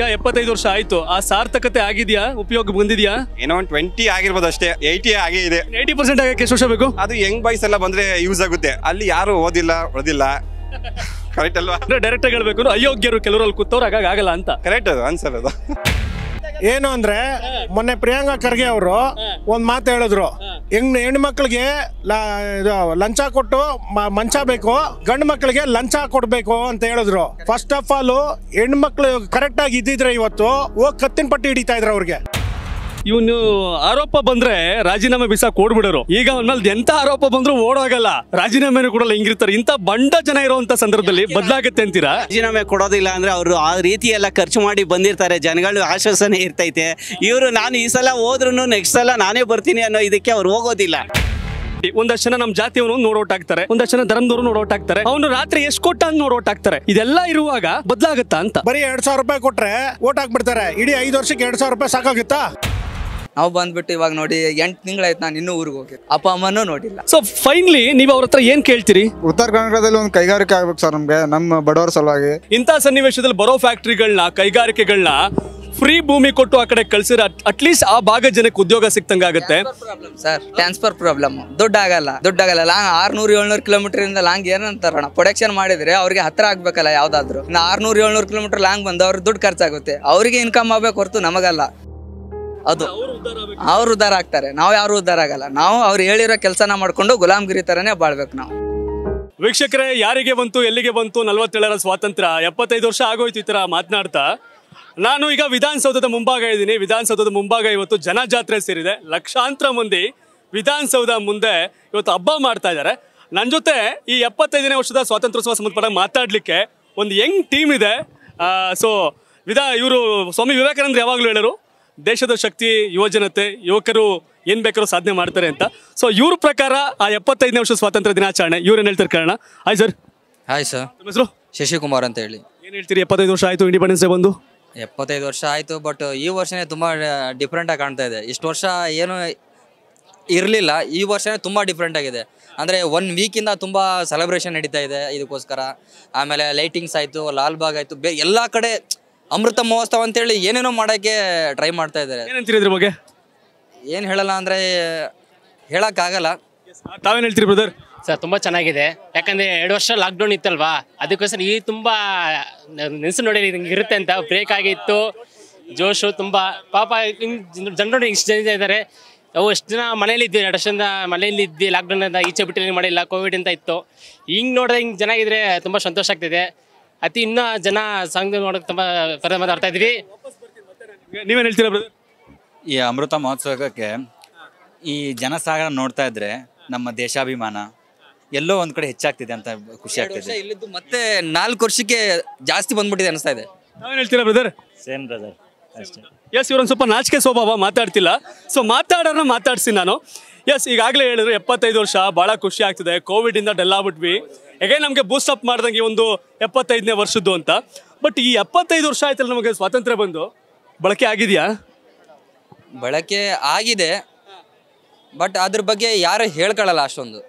ಈಗ ಎಪ್ಪತ್ತೈದು ವರ್ಷ ಆಯ್ತು ಆ ಸಾರ್ಥಕತೆ ಆಗಿದ್ಯಾ ಉಪಯೋಗ ಬಂದಿದ್ಯಾ ಏನೋ ಒಂದು ಟ್ವೆಂಟಿ ಆಗಿರ್ಬೋದು ಅಷ್ಟೇ ಏಯ್ಟಿ ಆಗೇ ಇದೆ ಏಯ್ಟಿ ಪರ್ಸೆಂಟ್ ಆಗಕ್ಕೆ ಎಷ್ಟು ವರ್ಷ ಬೇಕು ಅದು ಯಂಗ್ ಬಾಯ್ಸ್ ಎಲ್ಲ ಬಂದ್ರೆ ಯೂಸ್ ಆಗುತ್ತೆ ಅಲ್ಲಿ ಯಾರು ಓದಿಲ್ಲ ಓದಿಲ್ಲ ಕರೆಕ್ಟ್ ಅಲ್ವಾ ಅಂದ್ರೆ ಡೈರೆಕ್ಟ್ ಆಗಿ ಹೇಳ್ಬೇಕು ಅಂದ್ರೆ ಅಯೋಗ್ಯರು ಕೆಲವರಲ್ಲಿ ಕೂತವ್ರು ಹಾಗಾಗಿ ಆಗಲ್ಲ ಅಂತ ಕರೆಕ್ಟ್ ಅದು ಆನ್ಸರ್ ಅದು ಏನು ಅಂದ್ರೆ ಮೊನ್ನೆ ಪ್ರಿಯಾಂಕಾ ಖರ್ಗೆ ಅವರು ಒಂದ್ ಮಾತು ಹೇಳಿದ್ರು ಹೆಣ್ ಹೆಣ್ಮಕ್ಳಿಗೆ ಲ- ಇದು ಲಂಚ ಕೊಟ್ಟು ಮ- ಮಂಚ ಬೇಕು ಗಂಡು ಮಕ್ಳಿಗೆ ಲಂಚ ಕೊಡ್ಬೇಕು ಅಂತ ಹೇಳಿದ್ರು ಫಸ್ಟ್ ಆಫ್ ಆಲ್ ಹೆಣ್ಮಕ್ಳು ಕರೆಕ್ಟ್ ಆಗಿ ಇದ್ದಿದ್ರೆ ಇವತ್ತು ಹೋಗ್ ಕತ್ತಿನ ಪಟ್ಟಿ ಹಿಡಿತಾ ಇದ್ರು ಅವ್ರಿಗೆ ಇವನು ಆರೋಪ ಬಂದ್ರೆ ರಾಜೀನಾಮೆ ಬಿಸಾ ಕೊಡ್ಬಿಡೋರು ಈಗ ಅವನ ಮೇಲೆ ಎಂತ ಆರೋಪ ಬಂದ್ರು ಓಡೋಗಲ್ಲ ರಾಜೀನಾಮೆನೂ ಕೊಡಲ್ಲ ಹಿಂಗಿರ್ತಾರೆ ಇಂತ ಬಂಡ ಜನ ಇರುವಂತ ಸಂದರ್ಭದಲ್ಲಿ ಬದಲಾಗತ್ತೆ ಅಂತೀರಾ ರಾಜೀನಾಮೆ ಕೊಡೋದಿಲ್ಲ ಅಂದ್ರೆ ಅವರು ಆ ರೀತಿ ಎಲ್ಲ ಖರ್ಚು ಮಾಡಿ ಬಂದಿರ್ತಾರೆ ಜನಗಳು ಆಶ್ವಾಸನೆ ಇರ್ತೈತೆ ಇವರು ನಾನು ಈ ಸಲ ಹೋದ್ರು ನೆಕ್ಸ್ಟ್ ಸಲ ನಾನೇ ಬರ್ತೀನಿ ಅನ್ನೋ ಇದಕ್ಕೆ ಅವ್ರು ಹೋಗೋದಿಲ್ಲ ಒಂದಷ್ಟು ಜನ ನಮ್ಮ ಜಾತಿಯವನು ನೋಡೋಟ್ ಆಗ್ತಾರೆ ಒಂದಷ್ಟು ಜನ ಧರ್ಮದವರು ನೋಡೋಟ್ ಆಗ್ತಾರೆ ಅವನು ರಾತ್ರಿ ಎಷ್ಟು ಕೊಟ್ಟ ಅಂತ ನೋಡೋಟ್ ಆಗ್ತಾರೆ ಇದೆಲ್ಲ ಇರುವಾಗ ಬದಲಾಗತ್ತಾ ಅಂತ ಬರೀ ಎರಡ್ ಸಾವಿರ ರೂಪಾಯಿ ಕೊಟ್ರೆ ಓಟ್ ಹಾಕ್ಬಿಡ್ತಾರೆ ಇಡೀ ಐದು ವರ್ಷಕ್ಕೆ ಎರಡ್ ಸಾವಿರ ರೂಪಾಯಿ ಸಾಕಾಗುತ್ತಾ ನಾವು ಬಂದ್ಬಿಟ್ಟು ಇವಾಗ ನೋಡಿ ಎಂಟು ತಿಂಗಳಾಯ್ತು ನಾನು ಇನ್ನೂ ಊರಿಗೆ ಹೋಗಿ ಅಪ್ಪ ಅಮ್ಮನೂ ನೋಡಿಲ್ಲ ಸೊ ಫೈನಲಿ ನೀವು ಅವ್ರ ಹತ್ರ ಏನ್ ಕೇಳ್ತೀರಿ ಉತ್ತರ ಕನ್ನಡದಲ್ಲಿ ಒಂದು ಕೈಗಾರಿಕೆ ಆಗ್ಬೇಕು ಸರ್ ನಮಗೆ ನಮ್ಮ ಬಡವರ ಸಲುವಾಗಿ ಇಂಥ ಸನ್ನಿವೇಶದಲ್ಲಿ ಬರೋ ಫ್ಯಾಕ್ಟ್ರಿಗಳನ್ನ ಕೈಗಾರಿಕೆಗಳನ್ನ ಫ್ರೀ ಭೂಮಿ ಕೊಟ್ಟು ಆ ಕಡೆ ಕಳ್ಸಿದ್ರೆ ಅಟ್ಲೀಸ್ಟ್ ಆ ಭಾಗದ ಜನಕ್ಕೆ ಉದ್ಯೋಗ ಸಿಕ್ತಂಗಾಗತ್ತೆ ಪ್ರಾಬ್ಲಮ್ ಸರ್ ಟ್ರಾನ್ಸ್ಫರ್ ಪ್ರಾಬ್ಲಮ್ ದುಡ್ಡು ಆಗಲ್ಲ ದುಡ್ಡು ಆಗಲ್ಲ ಲಾಂಗ್ ಆರ್ನೂರು ಏಳ್ನೂರು ಕಿಲೋಮೀಟರ್ ಇಂದ ಲಾಂಗ್ ಏನಂತಾರಣ ಪ್ರೊಡಕ್ಷನ್ ಮಾಡಿದ್ರೆ ಅವ್ರಿಗೆ ಹತ್ರ ಆಗ್ಬೇಕಲ್ಲ ಯಾವ್ದಾದ್ರು ಇನ್ನು ಆರ್ನೂರು ಏಳ್ನೂರು ಕಿಲೋಮೀಟರ್ ಲಾಂಗ್ ಬಂದು ಅವ್ರ ದುಡ್ಡು ಖರ್ಚಾಗುತ್ತೆ ಅವ್ರಿಗೆ ಇನ್ಕಮ್ ಆಗ್ಬೇಕು ಹೊರತು ನಮಗಲ್ಲ ಅದು ಅವ್ರು ಉದ್ಧಾರ ಆಗ್ತಾರೆ ನಾವು ಯಾರು ಉದ್ಧಾರ ಆಗಲ್ಲ ನಾವು ಅವ್ರು ಹೇಳಿರೋ ಕೆಲಸನ ಮಾಡ್ಕೊಂಡು ಗುಲಾಮ್ಗಿರಿ ತರನೇ ಬಾಳ್ಬೇಕು ನಾವು ವೀಕ್ಷಕರೇ ಯಾರಿಗೆ ಬಂತು ಎಲ್ಲಿಗೆ ಬಂತು ನಲವತ್ತೇಳರ ಸ್ವಾತಂತ್ರ್ಯ ಎಪ್ಪತ್ತೈದು ವರ್ಷ ಆಗೋಯ್ತು ಈ ಥರ ಮಾತನಾಡ್ತಾ ನಾನು ಈಗ ವಿಧಾನಸೌಧದ ಮುಂಭಾಗ ಇದ್ದೀನಿ ವಿಧಾನಸೌಧದ ಮುಂಭಾಗ ಇವತ್ತು ಜನಜಾತ್ರೆ ಸೇರಿದೆ ಲಕ್ಷಾಂತರ ಮಂದಿ ವಿಧಾನಸೌಧ ಮುಂದೆ ಇವತ್ತು ಹಬ್ಬ ಮಾಡ್ತಾ ಇದ್ದಾರೆ ನನ್ನ ಜೊತೆ ಈ ಎಪ್ಪತ್ತೈದನೇ ವರ್ಷದ ಸ್ವಾತಂತ್ರ್ಯೋತ್ಸವ ಸಂಬಂಧಪಟ್ಟ ಮಾತಾಡಲಿಕ್ಕೆ ಒಂದು ಯಂಗ್ ಟೀಮ್ ಇದೆ ಸೊ ವಿಧಾ ಇವರು ಸ್ವಾಮಿ ವಿವೇಕಾನಂದ್ರ ಯಾವಾಗಲೂ ಹೇಳೋರು ದೇಶದ ಶಕ್ತಿ ಯುವಜನತೆ ಯುವಕರು ಏನ್ ಬೇಕಾದ್ರೂ ಸಾಧನೆ ಮಾಡ್ತಾರೆ ಅಂತ ಸೊ ಇವ್ರ ಪ್ರಕಾರ ಆ ಎಪ್ಪತ್ತೈದನೇ ವರ್ಷ ಸ್ವಾತಂತ್ರ್ಯ ದಿನಾಚರಣೆ ಇವ್ರೇನ್ ಹೇಳ್ತಾರೆ ಕಾರಣ ಹಾಯ್ ಸರ್ ಹಾಯ್ ಸರ್ ನಿಮ್ಮ ಹೆಸರು ಶಶಿಕುಮಾರ್ ಅಂತ ಹೇಳಿ ಏನ್ ಹೇಳ್ತೀರಿ ಎಪ್ಪತ್ತೈದು ವರ್ಷ ಆಯ್ತು ಇಂಡಿಪೆಂಡೆನ್ಸ್ ಡೇ ಬಂದು ಎಪ್ಪತ್ತೈದು ವರ್ಷ ಆಯಿತು ಬಟ್ ಈ ವರ್ಷನೇ ತುಂಬ ಡಿಫ್ರೆಂಟಾಗಿ ಕಾಣ್ತಾ ಇದೆ ಇಷ್ಟು ವರ್ಷ ಏನು ಇರಲಿಲ್ಲ ಈ ವರ್ಷನೇ ತುಂಬ ಡಿಫ್ರೆಂಟ್ ಆಗಿದೆ ಅಂದರೆ ಒನ್ ವೀಕಿಂದ ತುಂಬ ಸೆಲೆಬ್ರೇಷನ್ ನಡೀತಾ ಇದೆ ಇದಕ್ಕೋಸ್ಕರ ಆಮೇಲೆ ಲೈಟಿಂಗ್ಸ್ ಆಯಿತು ಲಾಲ್ಬಾಗ್ ಆಯಿತು ಬೇ ಎಲ್ಲ ಕಡೆ ಅಮೃತ ಮಹೋತ್ಸವ ಅಂತೇಳಿ ಏನೇನೋ ಮಾಡೋಕ್ಕೆ ಟ್ರೈ ಮಾಡ್ತಾ ಇದ್ದಾರೆ ಏನಂತೀರಿ ಇದ್ರ ಬಗ್ಗೆ ಏನು ಹೇಳಲ್ಲ ಅಂದರೆ ಹೇಳೋಕ್ಕಾಗಲ್ಲ ತಾವೇನ್ ಹೇಳ್ತೀರಿ ಬ್ರದರ್ ಸರ್ ತುಂಬ ಚೆನ್ನಾಗಿದೆ ಯಾಕಂದರೆ ಎರಡು ವರ್ಷ ಲಾಕ್ಡೌನ್ ಇತ್ತಲ್ವಾ ಅದಕ್ಕೋಸ್ಕರ ಈ ತುಂಬ ನೆನೆಸು ನೋಡಿ ಹಿಂಗೆ ಇರುತ್ತೆ ಅಂತ ಬ್ರೇಕ್ ಆಗಿತ್ತು ಜೋಶು ತುಂಬ ಪಾಪ ಜನರು ಇಷ್ಟು ಜನ ಇದ್ದಾರೆ ಅವು ಎಷ್ಟು ಜನ ಮನೇಲಿ ಇದ್ವಿ ಎರಡು ವರ್ಷದಿಂದ ಮನೆಯಲ್ಲಿ ಇದ್ವಿ ಲಾಕ್ಡೌನ್ ಅಂತ ಈಚೆ ಬಿಟ್ಟು ಮಾಡಿಲ್ಲ ಕೋವಿಡ್ ಅಂತ ಇತ್ತು ಹಿಂಗೆ ನೋಡಿದ್ರೆ ಹಿಂಗೆ ಜನ ಇದ್ರೆ ತುಂಬ ಸಂತೋಷ ಆಗ್ತಿದೆ ಅತಿ ಇನ್ನೂ ಜನ ಸಂಘ ನೋಡೋಕೆ ತುಂಬ ಪರ ಮಾತಾಡ್ತಾ ಇದ್ವಿ ನೀವೇನ್ ಹೇಳ್ತೀರಾ ಬ್ರದರ್ ಈ ಅಮೃತ ಮಹೋತ್ಸವಕ್ಕೆ ಈ ಜನಸಾಗರ ನೋಡ್ತಾ ಇದ್ರೆ ನಮ್ಮ ದೇಶಾಭಿಮಾನ ಎಲ್ಲೋ ಒಂದ್ ಕಡೆ ಹೆಚ್ಚಾಗ್ತಿದೆ ಅಂತ ಖುಷಿ ಎರಡು ವರ್ಷ ಆಗ್ತಿದೆ ಇಲ್ಲಿದ್ದು ಮತ್ತೆ ನಾಲ್ಕು ವರ್ಷಕ್ಕೆ ಜಾಸ್ತಿ ಬಂದ್ಬಿಟ್ಟಿದೆ ಅನಿಸ್ತಾ ಇದೆ ತಾವೇನ್ ಹೇಳ್ತೀರಾ ಬ್ರದರ್ ಸೇಮ್ ಬ್ರದರ್ ಅಷ್ಟೇ ಎಸ್ ಇವ್ರೊಂದು ಸ್ವಲ್ಪ ನಾಚಿಕೆ ಸ್ವಭಾವ ಮಾತಾಡ್ತಿಲ್ಲ ಸೊ ಮಾತಾಡೋಣ ಮಾತಾಡ್ಸಿ ನಾನು ಎಸ್ ಈಗಾಗಲೇ ಹೇಳಿದ್ರು ಎಪ್ಪತ್ತೈದು ವರ್ಷ ಭಾಳ ಖುಷಿ ಆಗ್ತಿದೆ ಕೋವಿಡ್ ಇಂದ ಡೆಲ್ ಆಗ್ಬಿಟ್ವಿ ಹೇಗೆ ನಮಗೆ ಬೂಸ್ಟ್ ಅಪ್ ಮಾಡ್ದಂಗೆ ಈ ಒಂದು ಎಪ್ಪತ್ತೈದನೇ ವರ್ಷದ್ದು ಅಂತ ಬಟ್ ಈ ಎಪ್ಪತ್ತೈದು ವರ್ಷ ಆಯ್ತಲ್ಲ ನಮಗೆ ಸ್ವಾತಂತ್ರ್ಯ ಬಂದು ಬಳಕೆ ಆಗಿದೆಯಾ ಬಳಕೆ ಆಗಿದೆ ಬಟ್ ಅದ್ರ ಬಗ್ಗೆ ಯಾರು ಹೇಳ್ಕೊಳ್ಳಲ್ಲ ಅಷ್ಟೊಂದು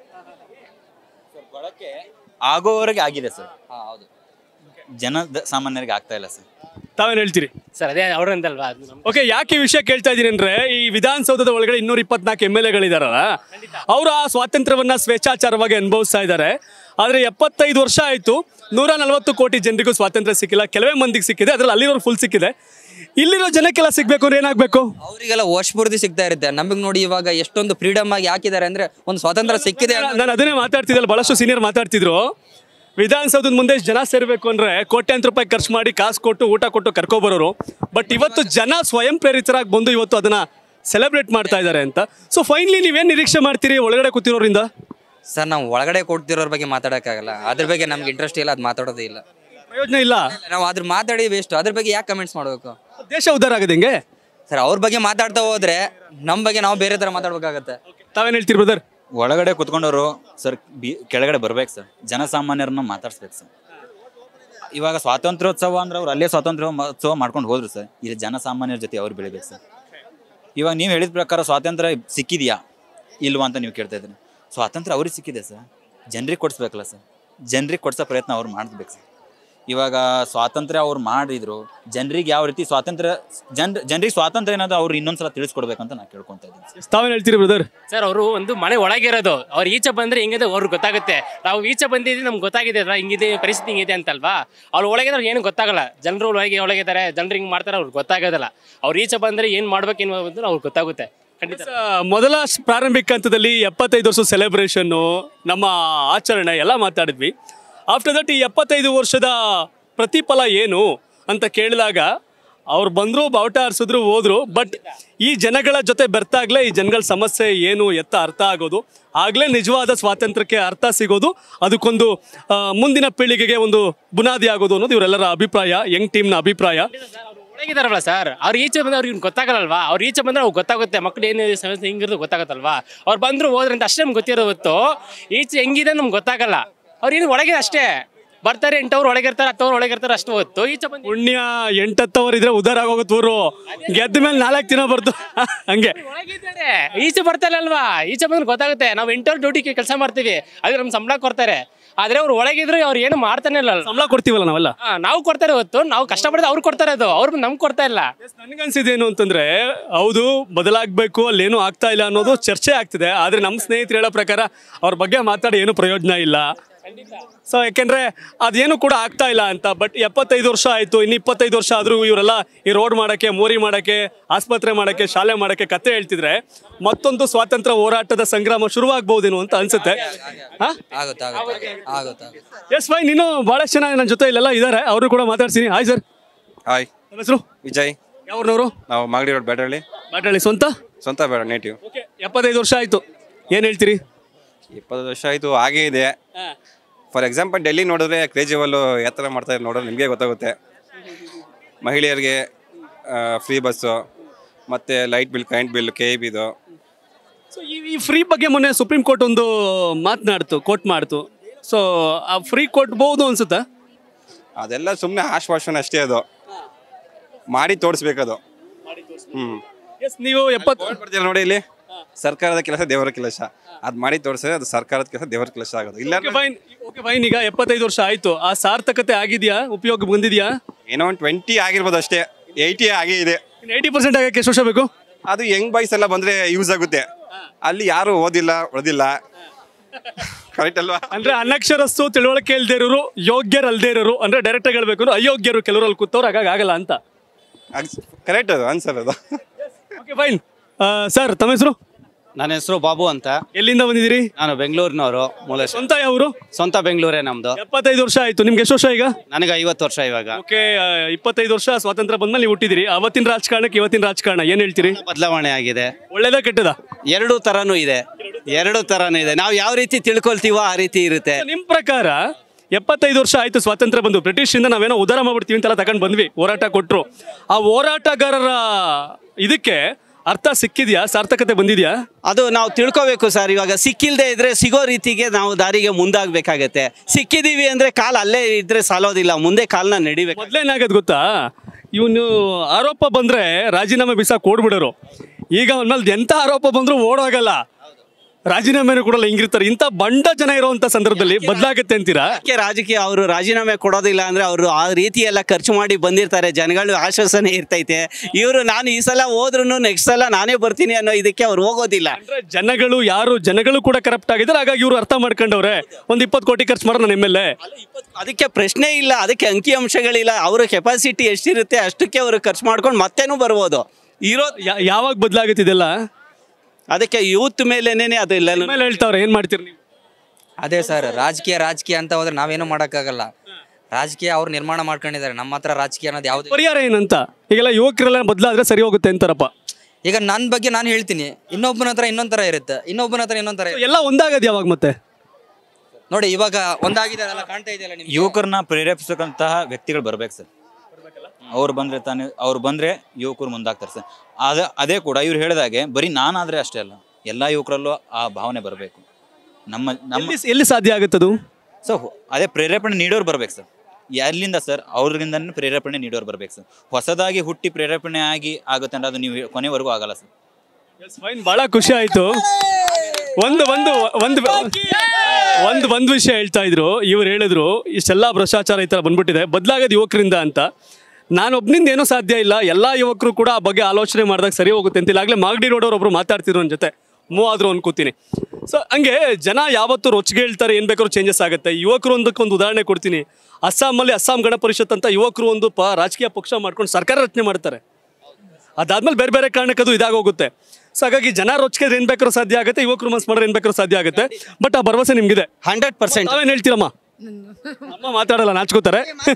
ಆಗೋವರೆಗೆ ಆಗಿದೆ ಸರ್ ಹಾ ಹೌದು ಜನ ಸಾಮಾನ್ಯರಿಗೆ ಆಗ್ತಾ ಇಲ್ಲ ಸರ್ ತಾವೇನ್ ಹೇಳ್ತೀರಿ ಸರ್ ಅದೇ ಅವ್ರಂದಲ್ವಾ ಅದು ನಮ್ಮ ಓಕೆ ಯಾಕೆ ಈ ವಿಷಯ ಕೇಳ್ತಾ ಇದ್ದೀನಿ ಅಂದ್ರೆ ಈ ವಿಧಾನಸೌಧದ ಒಳಗಡೆ ಇನ್ನೂರ ಇಪ್ಪತ್ನಾಲ್ಕು ಎಮ್ ಎಲ್ ಎಗಳಿದಾರಲ್ಲ ಅವರು ಆ ಸ್ವಾತಂತ್ರ್ಯವನ್ನ ಸ್ವೇಚ್ಛಾಚಾರವಾಗಿ ಅನುಭವಿಸ್ತಾ ಇದ್ದಾರೆ ಆದ್ರೆ ಎಪ್ಪತ್ತೈದು ವರ್ಷ ಆಯ್ತು ನೂರ ನಲವತ್ತು ಕೋಟಿ ಜನರಿಗೂ ಸ್ವಾತಂತ್ರ್ಯ ಸಿಕ್ಕಿಲ್ಲ ಕೆಲವೇ ಮಂದಿಗೆ ಸಿಕ್ಕಿದೆ ಅದ್ರಲ್ಲಿ ಅಲ್ಲಿರೋರು ಫುಲ್ ಸಿಕ್ಕಿದೆ ಇಲ್ಲಿರೋ ಜನಕ್ಕೆಲ್ಲ ಸಿಗ್ಬೇಕು ಅಂದ್ರೆ ಏನಾಗ್ಬೇಕು ಅವರಿಗೆಲ್ಲ ವರ್ಷಪೂರ್ತಿ ಸಿಗ್ತಾ ಇರುತ್ತೆ ನಮಗೆ ನೋಡಿ ಇವಾಗ ಎಷ್ಟೊಂದು ಫ್ರೀಡಮ್ ಆಗಿ ಹಾಕಿದ್ದಾರೆ ಅಂದ್ರೆ ಒಂದು ಸ್ವಾತಂತ್ರ್ಯ ಸಿಕ್ಕಿದೆ ಅನ್ನೋ- ನಾನು ಅದನ್ನೇ ಮಾತಾಡ್ತಿದ್ದಲ್ಲ ಬಹಳಷ್ಟು ಸೀನಿಯರ್ ಮಾತಾಡ್ತಿದ್ರು ವಿಧಾನಸೌಧದ ಮುಂದೆ ಜನ ಸೇರ್ಬೇಕು ಅಂದ್ರೆ ಕೋಟ್ಯಾಂತರ ರೂಪಾಯಿ ಖರ್ಚು ಮಾಡಿ ಕಾಸು ಕೊಟ್ಟು ಊಟ ಕೊಟ್ಟು ಕರ್ಕೊಬರೋರು ಬಟ್ ಇವತ್ತು ಜನ ಸ್ವಯಂ ಪ್ರೇರಿತರಾಗಿ ಬಂದು ಇವತ್ತು ಅದನ್ನ ಸೆಲೆಬ್ರೇಟ್ ಮಾಡ್ತಾ ಇದ್ದಾರೆ ಅಂತ ಸೊ ಫೈನಲಿ ನೀವೇನ್ ನಿರೀಕ್ಷೆ ಮಾಡ್ತೀರಿ ಒಳಗಡೆ ಕೂತಿರೋರಿಂದ ಸರ್ ನಾವು ಒಳಗಡೆ ಕೊಡ್ತಿರೋರ ಬಗ್ಗೆ ಮಾತಾಡೋಕ್ಕಾಗಲ್ಲ ಅದ್ರ ಬಗ್ಗೆ ನಮ್ಗೆ ಇಂಟ್ರೆಸ್ಟ್ ಇಲ್ಲ ಅದು ಮಾತಾಡೋದೇ ಇಲ್ಲ ಪ್ರಯೋಜನ ಇಲ್ಲ ನಾವು ಅದ್ರ ಮಾತಾಡಿ ವೇಸ್ಟ್ ಅದ್ರ ಬಗ್ಗೆ ಯಾಕೆ ಕಮೆಂಟ್ಸ್ ಮಾಡಬೇಕು ದೇಶ ಉದ್ಧಾರ ಆಗಿದೆ ಹೆಂಗೆ ಸರ್ ಅವ್ರ ಬಗ್ಗೆ ಮಾತಾಡ್ತಾ ಹೋದ್ರೆ ನಮ್ಮ ಬಗ್ಗೆ ನಾವು ಬೇರೆ ಥರ ಮಾತಾಡ್ಬೇಕಾಗತ್ತೆ ತಾವೇನ್ ಹೇಳ್ತೀರಿ ಬ್ರದರ್ ಒಳಗಡೆ ಕುತ್ಕೊಂಡವರು ಸರ್ ಬಿ ಕೆಳಗಡೆ ಬರ್ಬೇಕು ಸರ್ ಜನಸಾಮಾನ್ಯರನ್ನ ಮಾತಾಡ್ಸ್ಬೇಕು ಸರ್ ಇವಾಗ ಸ್ವಾತಂತ್ರ್ಯೋತ್ಸವ ಅಂದ್ರೆ ಅವ್ರು ಅಲ್ಲೇ ಸ್ವಾತಂತ್ರ್ಯ ಉತ್ಸವ ಮಾಡ್ಕೊಂಡು ಹೋದ್ರು ಸರ್ ಇಲ್ಲಿ ಜನಸಾಮಾನ್ಯರ ಜೊತೆ ಅವ್ರು ಬೆಳಿಬೇಕು ಸರ್ ಇವಾಗ ನೀವು ಹೇಳಿದ ಪ್ರಕಾರ ಸ್ವಾತಂತ್ರ್ಯ ಸಿಕ್ಕಿದೆಯಾ ಇಲ್ವಾ ಅಂತ ನೀವು ಕೇಳ್ತಾ ಇದ್ರಿ ಸ್ವಾತಂತ್ರ್ಯ ಅವ್ರಿಗೆ ಸಿಕ್ಕಿದೆ ಸರ್ ಜನರಿಗೆ ಕೊಡಿಸ್ಬೇಕಲ್ಲ ಸರ್ ಜನರಿಗೆ ಕೊಡ್ಸೋ ಪ್ರಯತ್ನ ಅವ್ರು ಮಾಡ್ಬೇಕು ಸರ್ ಇವಾಗ ಸ್ವಾತಂತ್ರ್ಯ ಅವ್ರು ಮಾಡಿದ್ರು ಜನರಿಗೆ ಯಾವ ರೀತಿ ಸ್ವಾತಂತ್ರ್ಯ ಜನ್ ಜನರಿಗೆ ಸ್ವಾತಂತ್ರ್ಯ ಏನಾದ್ರು ಅವ್ರು ಇನ್ನೊಂದ್ಸಲ ತಿಳಿಸ್ಕೊಡ್ಬೇಕಂತ ನಾನು ಕೇಳ್ಕೊಂತ ಇದ್ದೀನಿ ತಾವೇನು ಹೇಳ್ತೀರಿ ಬ್ರದರ್ ಸರ್ ಅವರು ಒಂದು ಮನೆ ಒಳಗಿರೋದು ಅವ್ರು ಈಚೆ ಬಂದ್ರೆ ಹಿಂಗಿದೆ ಅವ್ರಿಗೆ ಗೊತ್ತಾಗುತ್ತೆ ನಾವು ಈಚೆ ಬಂದಿದ್ದೀವಿ ನಮ್ಗೆ ಗೊತ್ತಾಗಿದೆ ಅಲ್ಲ ಹಿಂಗಿದೆ ಪರಿಸ್ಥಿತಿ ಹಿಂಗಿದೆ ಅಂತಲ್ವಾ ಅವ್ರು ಒಳಗಿದ್ರೆ ಏನು ಗೊತ್ತಾಗಲ್ಲ ಜನರು ಒಳಗೆ ಒಳಗಿದ್ದಾರೆ ಜನರು ಹಿಂಗೆ ಮಾಡ್ತಾರೆ ಅವ್ರಿಗೆ ಗೊತ್ತಾಗೋದಿಲ್ಲ ಅವ್ರು ಈಚೆ ಬಂದ್ರೆ ಏನು ಮಾಡ್ಬೇಕು ಏನು ಅಂತ ಅವ್ರಿಗೆ ಗೊತ್ತಾಗುತ್ತೆ ಖಂಡಿತ ಮೊದಲ ಸ್- ಪ್ರಾರಂಭಿಕ ಹಂತದಲ್ಲಿ ಎಪ್ಪತ್ತೈದು ವರ್ಷ ಸೆಲೆಬ್ರೇಷನ್ನು ನಮ್ಮ ಆಚರಣೆ ಎಲ್ಲ ಮಾತಾಡಿದ್ವಿ ಆಫ್ಟರ್ ದಟ್ ಈ ಎಪ್ಪತ್ತೈದು ವರ್ಷದ ಪ್ರತಿಫಲ ಏನು ಅಂತ ಕೇಳಿದಾಗ ಅವ್ರು ಬಂದರು ಬಾವುಟ ಹಾರಿಸಿದ್ರು ಹೋದ್ರು ಬಟ್ ಈ ಜನಗಳ ಜೊತೆ ಬೆರ್ತಾಗ್ಲೇ ಈ ಜನಗಳ ಸಮಸ್ಯೆ ಏನು ಎತ್ತ ಅರ್ಥ ಆಗೋದು ಆಗಲೇ ನಿಜವಾದ ಸ್ವಾತಂತ್ರ್ಯಕ್ಕೆ ಅರ್ಥ ಸಿಗೋದು ಅದಕ್ಕೊಂದು ಆ, ಮುಂದಿನ ಪೀಳಿಗೆಗೆ ಒಂದು ಬುನಾದಿ ಆಗೋದು ಅನ್ನೋದು ಇವರೆಲ್ಲರ ಅಭಿಪ್ರಾಯ ಯಂಗ್ ಟೀಮ್ನ ಅಭಿಪ್ರಾಯ ಒಳಗಿದಾರಲ್ಲ ಸರ್ ಅವ್ರು ಈಚೆ ಬಂದ್ರೆ ಅವ್ರಿಗೆ ಗೊತ್ತಾಗಲ್ಲಲ್ವಾ ಅವ್ರು ಈಚೆ ಬಂದ್ರೆ ಅವ್ರಿಗೆ ಗೊತ್ತಾಗುತ್ತೆ ಮಕ್ಳು ಏನು ಸಮಸ್ಯೆ ಹಿಂಗಿರೋದು ಗೊತ್ತಾಗುತ್ತಲ್ವಾ ಅವ್ರು ಬಂದ್ರು ಹೋದ್ರೆ ಅಂತ ಅಷ್ಟೇ ನಮ್ಗೆ ಗೊತ್ತಿರೋ ಹೊತ್ತು ಈಚೆ ಹೆಂಗಿದೆ ನಮ್ಗೆ ಗೊತ್ತಾಗಲ್ಲ ಅವ್ರು ಏನು ಒಳಗಿದೆ ಅಷ್ಟೇ ಬರ್ತಾರೆ ಎಂಟವ್ರು ಒಳಗಿರ್ತಾರೆ ಹತ್ತವ್ರು ಒಳಗಿರ್ತಾರೆ ಅಷ್ಟು ಹೊತ್ತು ಈಚೆ ಬಂದು ಪುಣ್ಯ ಎಂಟತ್ತವರ್ ಇದ್ರೆ ಉದಾರ ಆಗೋಗುತ್ತೆ ಊರು ಗೆದ್ದ ಮೇಲೆ ನಾಲ್ಕು ದಿನ ಬರ್ತು ಹಂಗೆ ಒಳಗಿದ್ದಾರೆ ಈಚೆ ಬರ್ತಾರೆ ಅಲ್ವಾ ಈಚೆ ಬಂದ್ರೆ ಗೊತ್ತಾಗುತ್ತೆ ನಾವು ಎಂಟವ್ರು ಡ್ಯೂಟಿ ಕೆಲಸ ಮಾಡ್ತೀವಿ ಅದು ನಮ್ಗೆ ಸಂಬಳ ಕೊಡ್ತಾರೆ ಆದ್ರೆ ಅವ್ರು ಒಳಗಿದ್ರು ಅವ್ರು ಏನು ಮಾಡ್ತಾನೆ ಇಲ್ಲ ಸಂಬಳ ಕೊಡ್ತೀವಲ್ಲ ನಾವೆಲ್ಲ ಹಾ, ನಾವು ಕೊಡ್ತಾರೆ ಹೊತ್ತು ನಾವು ಕಷ್ಟಪಡಿದ್ರೆ ಅವ್ರು ಕೊಡ್ತಾರೆ ಅದು ಅವ್ರು ನಮ್ಗೆ ಕೊಡ್ತಾ ಇಲ್ಲ ನನಗನ್ಸಿದ್ದೇನು ಅಂತಂದ್ರೆ ಹೌದು ಬದಲಾಗಬೇಕು ಅಲ್ಲೇನು ಆಗ್ತಾ ಇಲ್ಲ ಅನ್ನೋದು ಚರ್ಚೆ ಆಗ್ತಿದೆ ಆದ್ರೆ ನಮ್ಮ ಸ್ನೇಹಿತರು ಹೇಳೋ ಪ್ರಕಾರ ಅವ್ರ ಬಗ್ಗೆ ಮಾತಾಡಿ ಏನು ಪ್ರಯೋಜನ ಇಲ್ಲ ಸೊ ಯಾಕೆಂದ್ರೆ ಅದೇನು ಕೂಡ ಆಗ್ತಾ ಇಲ್ಲ ಅಂತ ಬಟ್ ಎಪ್ಪತ್ತೈದು ವರ್ಷ ಆಯ್ತು ಇನ್ನು ಇಪ್ಪತ್ತೈದು ವರ್ಷ ಆದ್ರೂ ಇವರೆಲ್ಲ ಈ ರೋಡ್ ಮಾಡಕ್ಕೆ ಮೋರಿ ಮಾಡಕ್ಕೆ ಆಸ್ಪತ್ರೆ ಮಾಡಕ್ಕೆ ಶಾಲೆ ಮಾಡಕ್ಕೆ ಕತೆ ಹೇಳ್ತಿದ್ರೆ ಮತ್ತೊಂದು ಸ್ವಾತಂತ್ರ್ಯ ಹೋರಾಟದ ಸಂಗ್ರಾಮ ಶುರುವಾಗಬಹುದೇನೋ ಅಂತ ಅನ್ಸುತ್ತೆ ಹಾ ಆಗುತ್ತೆ ಆಗುತ್ತೆ ಆಗುತ್ತೆ ಎಸ್ ಫೈನ್ ಇನ್ನು ಬಹಳಷ್ಟು ಜನ ನನ್ನ ಜೊತೆ ಇಲ್ಲೆಲ್ಲ ಇದ್ದಾರೆ ಅವರು ಕೂಡ ಮಾತಾಡ್ತೀನಿ ಹಾಯ್ ಸರ್ ಹಾಯ್ ನಮ್ಮ ಹೆಸರು ವಿಜಯ್ ಯಾವ್ರನವರು ನಾವು ಮಾಗಡಿ ರೋಡ್ ಬ್ಯಾಡಳ್ಳಿ ಮಾತಾಡಿ ಸ್ವಂತ ಸ್ವಂತ ಬೇಡ ನೇಟಿವ್ ಓಕೆ ಎಪ್ಪತ್ತೈದು ವರ್ಷ ಆಯ್ತು ಏನು ಹೇಳ್ತೀರಿ ಇಪ್ಪತ್ತು ವರ್ಷ ಆಯಿತು ಹಾಗೇ ಇದೆ ಫಾರ್ ಎಕ್ಸಾಂಪಲ್ ಡೆಲ್ಲಿ ನೋಡಿದ್ರೆ ಕೇಜ್ರಿವಾಲ್ ಯಾವ ಥರ ಮಾಡ್ತಾರೆ ನೋಡಿದ್ರೆ ನಿಮಗೆ ಗೊತ್ತಾಗುತ್ತೆ ಮಹಿಳೆಯರಿಗೆ ಫ್ರೀ ಬಸ್ಸು ಮತ್ತು light bill current bill K E ಬಿದು ಸೊ ಈ ಈ ಫ್ರೀ ಬಗ್ಗೆ ಮೊನ್ನೆ ಸುಪ್ರೀಂ ಕೋರ್ಟ್ ಒಂದು ಮಾತನಾಡ್ತು ಕೋರ್ಟ್ ಮಾಡ್ತು ಸೊ ಆ ಫ್ರೀ ಕೊಟ್ಬೋದು ಅನ್ಸುತ್ತಾ ಅದೆಲ್ಲ ಸುಮ್ಮನೆ ಆಶ್ವಾಸನೆ ಅಷ್ಟೇ ಅದು ಮಾಡಿ ತೋರಿಸ್ಬೇಕದು ಹ್ಞೂ ಎಸ್ ನೀವು ಎಪ್ಪತ್ತು ಬರ್ತೀರ ನೋಡಿ ಇಲ್ಲಿ ಸರ್ಕಾರದ ಕೆಲಸ ದೇವರ ಕೆಲಸ ಅದು ಮಾಡಿ ತೋರಿಸಿದ್ರೆ ಅದು ಸರ್ಕಾರದ ಕೆಲಸ ದೇವರ ಕೆಲಸ ಆಗೋದು ಇಲ್ಲ ಓಕೆ ಫೈನ್ ಓಕೆ ಫೈನ್ ಈಗ ಎಪ್ಪತ್ತೈದು ವರ್ಷ ಆಯ್ತು ಆ ಸಾರ್ಥಕತೆ ಆಗಿದೆಯಾ ಉಪಯೋಗ ಬಂದಿದೆಯಾ ಏನೋ ಒಂದು ಟ್ವೆಂಟಿ ಆಗಿರ್ಬೋದು ಅಷ್ಟೇ ಏಯ್ಟಿ ಆಗೇ ಇದೆ ಏಯ್ಟಿ ಪರ್ಸೆಂಟ್ ಆಗಕ್ಕೆ ಎಷ್ಟು ವರ್ಷ ಬೇಕು ಅದು ಯಂಗ್ ಬಾಯ್ಸ್ ಎಲ್ಲ ಬಂದ್ರೆ ಯೂಸ್ ಆಗುತ್ತೆ ಅಲ್ಲಿ ಯಾರು ಓದಿಲ್ಲ ಓದಿಲ್ಲ ಕರೆಕ್ಟ್ ಅಲ್ವಾ ಅಂದ್ರೆ ಅನಕ್ಷರಸ್ತು ತಿಳುವಳಿಕೆ ಇಲ್ದೇ ಇರೋರು ಯೋಗ್ಯರಲ್ದೇ ಇರೋರು ಅಂದ್ರೆ ಡೈರೆಕ್ಟ್ ಆಗಿ ಹೇಳ್ಬೇಕು ಅಂದ್ರೆ ಅಯೋಗ್ಯರು ಕೆಲವರು ಅಲ್ಲಿ ಕೂತವ್ರು ಹಾಗಾಗಿ ಆಗಲ್ಲ ಅಂತ ಕರೆಕ್ಟ್ ಅದು ಆನ್ಸರ್ ಅದು ಓಕೆ ಫೈನ್ ಸರ್ ತಮ್ಮ ಹೆಸರು ನನ್ನ ಹೆಸರು ಬಾಬು ಅಂತ ಎಲ್ಲಿಂದ ಬಂದಿದ್ದೀರಿ ನಾನು ಬೆಂಗಳೂರಿನವರು ಮೂಲ ಸ್ವಂತ ಯಾವರು ಸ್ವಂತ ಬೆಂಗಳೂರೇ ನಮ್ದು ಎಪ್ಪತ್ತೈದು ವರ್ಷ ಆಯ್ತು ನಿಮ್ಗೆ ಎಷ್ಟು ವರ್ಷ ಈಗ ನನಗೆ ಐವತ್ತು ವರ್ಷ ಇವಾಗ ಓಕೆ ಇಪ್ಪತ್ತೈದು ವರ್ಷ ಸ್ವಾತಂತ್ರ್ಯ ಬಂದ್ಮೇಲೆ ನೀವು ಹುಟ್ಟಿದಿರಿ ಅವತ್ತಿನ ರಾಜಕಾರಣಕ್ಕೆ ಇವತ್ತಿನ ರಾಜಕಾರಣ ಏನ್ ಹೇಳ್ತೀರಿ ಬದಲಾವಣೆ ಆಗಿದೆ ಒಳ್ಳೇದ ಕೆಟ್ಟದ ಎರಡು ತರನೂ ಇದೆ ಎರಡು ತರನೂ ಇದೆ ನಾವು ಯಾವ ರೀತಿ ತಿಳ್ಕೊಳ್ತೀವೋ ಆ ರೀತಿ ಇರುತ್ತೆ ನಿಮ್ ಪ್ರಕಾರ ಎಪ್ಪತ್ತೈದು ವರ್ಷ ಆಯ್ತು ಸ್ವಾತಂತ್ರ್ಯ ಬಂದು ಬ್ರಿಟಿಷ್ ಇಂದ ನಾವೇನೋ ಉದಾರ ಮಾಡ್ಬಿಡ್ತೀವಿ ಅಂತೆಲ್ಲ ತಗೊಂಡ್ ಬಂದ್ವಿ ಹೋರಾಟ ಕೊಟ್ರು ಆ ಹೋರಾಟಗಾರರ ಇದಕ್ಕೆ ಅರ್ಥ ಸಿಕ್ಕಿದ್ಯಾ ಸಾರ್ಥಕತೆ ಬಂದಿದ್ಯಾ ಅದು ನಾವು ತಿಳ್ಕೋಬೇಕು ಸರ್ ಇವಾಗ ಸಿಕ್ಕಿಲ್ದೇ ಇದ್ರೆ ಸಿಗೋ ರೀತಿಗೆ ನಾವು ದಾರಿಗೆ ಮುಂದಾಗಬೇಕಾಗತ್ತೆ ಸಿಕ್ಕಿದೀವಿ ಅಂದ್ರೆ ಕಾಲ್ ಅಲ್ಲೇ ಇದ್ರೆ ಸಾಲೋದಿಲ್ಲ ಮುಂದೆ ಕಾಲ್ನ ನಡಿಬೇಕು ಮೊದ್ಲೇನಾಗದ್ ಗೊತ್ತಾ ಇವನು ಆರೋಪ ಬಂದ್ರೆ ರಾಜೀನಾಮೆ ಬಿಸಾಕ್ ಓಡ್ಬಿಡೋರು ಈಗ ಅವನಲ್ಲಿ ಎಂತ ಆರೋಪ ಬಂದ್ರು ಓಡೋಗಲ್ಲ ರಾಜೀನಾಮೆನೂ ಕೊಡಲ್ಲ ಹಿಂಗಿರ್ತಾರೆ ಇಂಥ ಬಂಡ ಜನ ಇರುವಂತ ಸಂದರ್ಭದಲ್ಲಿ ಬದಲಾಗತ್ತೆ ಅಂತೀರಾ ಯಾಕೆ ರಾಜಕೀಯ ಅವರು ರಾಜೀನಾಮೆ ಕೊಡೋದಿಲ್ಲ ಅಂದ್ರೆ ಅವರು ಆ ರೀತಿ ಎಲ್ಲ ಖರ್ಚು ಮಾಡಿ ಬಂದಿರ್ತಾರೆ ಜನಗಳು ಆಶ್ವಾಸನೆ ಇರ್ತೈತೆ ಇವರು ನಾನು ಈ ಸಲ ಹೋದ್ರು ನೆಕ್ಸ್ಟ್ ಸಲ ನಾನೇ ಬರ್ತೀನಿ ಅನ್ನೋ ಇದಕ್ಕೆ ಅವ್ರು ಹೋಗೋದಿಲ್ಲ ಅಂದ್ರೆ ಜನಗಳು ಯಾರು ಜನಗಳು ಕೂಡ ಕರಪ್ಟ್ ಆಗಿದ್ದಾರೆ ಹಾಗಾಗಿ ಇವರು ಅರ್ಥ ಮಾಡ್ಕೊಂಡವ್ರೆ ಒಂದ್ ಇಪ್ಪತ್ತು ಕೋಟಿ ಖರ್ಚು ಮಾಡೋಣ ನಮ್ಮ ಎಮ್ ಎಲ್ ಎ ಅದಕ್ಕೆ ಪ್ರಶ್ನೆ ಇಲ್ಲ ಅದಕ್ಕೆ ಅಂಕಿ ಅಂಶಗಳಿಲ್ಲ ಅವರ ಕೆಪಾಸಿಟಿ ಎಷ್ಟಿರುತ್ತೆ ಅಷ್ಟಕ್ಕೆ ಅವರು ಖರ್ಚು ಮಾಡ್ಕೊಂಡು ಮತ್ತೇನೂ ಬರ್ಬೋದು ಇರೋ ಯಾವಾಗ ಬದಲಾಗುತ್ತಿದೆಲ್ಲ ಅದಕ್ಕೆ ಯೂತ್ ಮೇಲೇನೆ ಅದು ಇಲ್ಲ ಮೇಲೆ ಹೇಳ್ತಾವ್ರೆ ಏನ್ ಮಾಡ್ತೀರಿ ನೀವು ಅದೇ ಸರ್ ರಾಜಕೀಯ ರಾಜಕೀಯ ಅಂತ ಹೋದ್ರೆ ನಾವೇನು ಮಾಡೋಕ್ಕಾಗಲ್ಲ ರಾಜಕೀಯ ಅವ್ರು ನಿರ್ಮಾಣ ಮಾಡ್ಕೊಂಡಿದ್ದಾರೆ ನಮ್ಮ ಹತ್ರ ರಾಜಕೀಯ ಅನ್ನೋದು ಯಾವ್ದು ಪರಿಹಾರ ಏನಂತ ಈಗೆಲ್ಲ ಯುವಕರೆಲ್ಲ ಬದಲಾದ್ರೆ ಸರಿ ಹೋಗುತ್ತೆ ಅಂತಾರಪ್ಪ ಈಗ ನನ್ನ ಬಗ್ಗೆ ನಾನು ಹೇಳ್ತೀನಿ ಇನ್ನೊಬ್ಬನ ಹತ್ರ ಇನ್ನೊಂದ್ ತರ ಇರುತ್ತೆ ಇನ್ನೊಬ್ಬನ ಹತ್ರ ಇನ್ನೊಂದ್ ತರ ಇರುತ್ತೆ. ಎಲ್ಲ ಒಂದಾಗದ್ ಯಾವಾಗ ಮತ್ತೆ ನೋಡಿ ಇವಾಗ ಒಂದಾಗಿದಾರಲ್ಲ ಕಾಣ್ತಾ ಇದೆಯಲ್ಲ ನಿಮ್ಗೆ ಯುವಕರನ್ನ ಪ್ರೇರೇಪಿಸಕ್ಕಂತಹ ವ್ಯಕ್ತಿಗಳು ಬರ್ಬೇಕು ಸರ್ ಅವ್ರು ಬಂದ್ರೆ ತಾನೇ ಅವ್ರು ಬಂದ್ರೆ ಯುವಕರು ಮುಂದಾಗ್ತಾರೆ ಸರ್ ಅದ ಅದೇ ಕೂಡ ಇವ್ರು ಹೇಳಿದಾಗೆ ಬರೀ ನಾನಾದ್ರೆ ಅಷ್ಟೇ ಅಲ್ಲ ಎಲ್ಲ ಯುವಕರಲ್ಲೂ ಆ ಭಾವನೆ ಬರಬೇಕು ನಮ್ಮ ನಮ್ಮ ಎಲ್ಲಿ ಎಲ್ಲಿ ಸಾಧ್ಯ ಆಗುತ್ತದು ಸೊ ಅದೇ ಪ್ರೇರೇಪಣೆ ನೀಡೋರು ಬರ್ಬೇಕು ಸರ್ ಎಲ್ಲಿಂದ ಸರ್ ಅವ್ರಿಂದನೇ ಪ್ರೇರೇಪಣೆ ನೀಡೋರು ಬರ್ಬೇಕು ಸರ್ ಹೊಸದಾಗಿ ಹುಟ್ಟಿ ಪ್ರೇರೇಪಣೆ ಆಗಿ ಆಗುತ್ತೆ ಅಂದ್ರೆ ಅದು ನೀವು ಕೊನೆವರೆಗೂ ಆಗಲ್ಲ ಸರ್ ಫೈನ್ ಬಹಳ ಖುಷಿ ಆಯ್ತು ಒಂದು ಒಂದು ಒಂದು ಒಂದು ಒಂದು ವಿಷಯ ಹೇಳ್ತಾ ಇದ್ರು ಇವ್ರು ಹೇಳಿದ್ರು ಇಷ್ಟೆಲ್ಲ ಭ್ರಷ್ಟಾಚಾರ ಈ ಥರ ಬಂದ್ಬಿಟ್ಟಿದೆ ಬದಲಾಗೋದು ಯುವಕರಿಂದ ಅಂತ ನಾನು ಒಬ್ಬನಿಂದ ಏನೂ ಸಾಧ್ಯ ಇಲ್ಲ ಎಲ್ಲ ಯುವಕರು ಕೂಡ ಆ ಬಗ್ಗೆ ಆಲೋಚನೆ ಮಾಡಿದಾಗ ಸರಿ ಹೋಗುತ್ತೆ ಅಂತ ಈಗಾಗಲೇ ಮಾಗಡಿ ರೋಡವ್ರು ಒಬ್ರು ಮಾತಾಡ್ತಿದ್ರು ನನ್ನ ಜೊತೆ ಮೂವ್ ಆದ್ರು ಅನ್ಕೋತೀನಿ ಸೊ ಹಂಗೆ ಜನ ಯಾವತ್ತು ರೊಚ್ಚಿಗೆ ಹೇಳ್ತಾರೆ ಏನು ಬೇಕಾದ್ರೂ ಚೇಂಜಸ್ ಆಗುತ್ತೆ ಯುವಕರು ಒಂದಕ್ಕೊಂದು ಉದಾಹರಣೆ ಕೊಡ್ತೀನಿ ಅಸ್ಸಾಮಲ್ಲಿ ಅಸ್ಸಾಂ ಗಣ ಪರಿಷತ್ ಅಂತ ಯುವಕರು ಒಂದು ಪ ರಾಜಕೀಯ ಪಕ್ಷ ಮಾಡ್ಕೊಂಡು ಸರ್ಕಾರ ರಚನೆ ಮಾಡ್ತಾರೆ ಅದಾದ್ಮೇಲೆ ಬೇರೆ ಬೇರೆ ಕಾರಣಕ್ಕೆ ಅದು ಇದಾಗೋಗುತ್ತೆ ಸೊ ಹಾಗಾಗಿ ಜನ ರೊಚ್ಚಿಗೆ ಏನ್ ಬೇಕಾದ್ರೂ ಸಾಧ್ಯ ಆಗುತ್ತೆ ಯುವಕರು ಮನ್ಸು ಮಾಡೋರು ಏನ್ ಬೇಕಾದ್ರೂ ಸಾಧ್ಯ ಆಗುತ್ತೆ ಬಟ್ ಆ ಭರವಸೆ ನಿಮ್ಗಿದೆ ಹಂಡ್ರೆಡ್ ಪರ್ಸೆಂಟ್ ತಾವೇನ್ ಹೇಳ್ತೀರಮ್ಮ ಅಮ್ಮ ಮಾತಾಡಲ್ಲ ನಾಚ್ಕೋತಾರೆ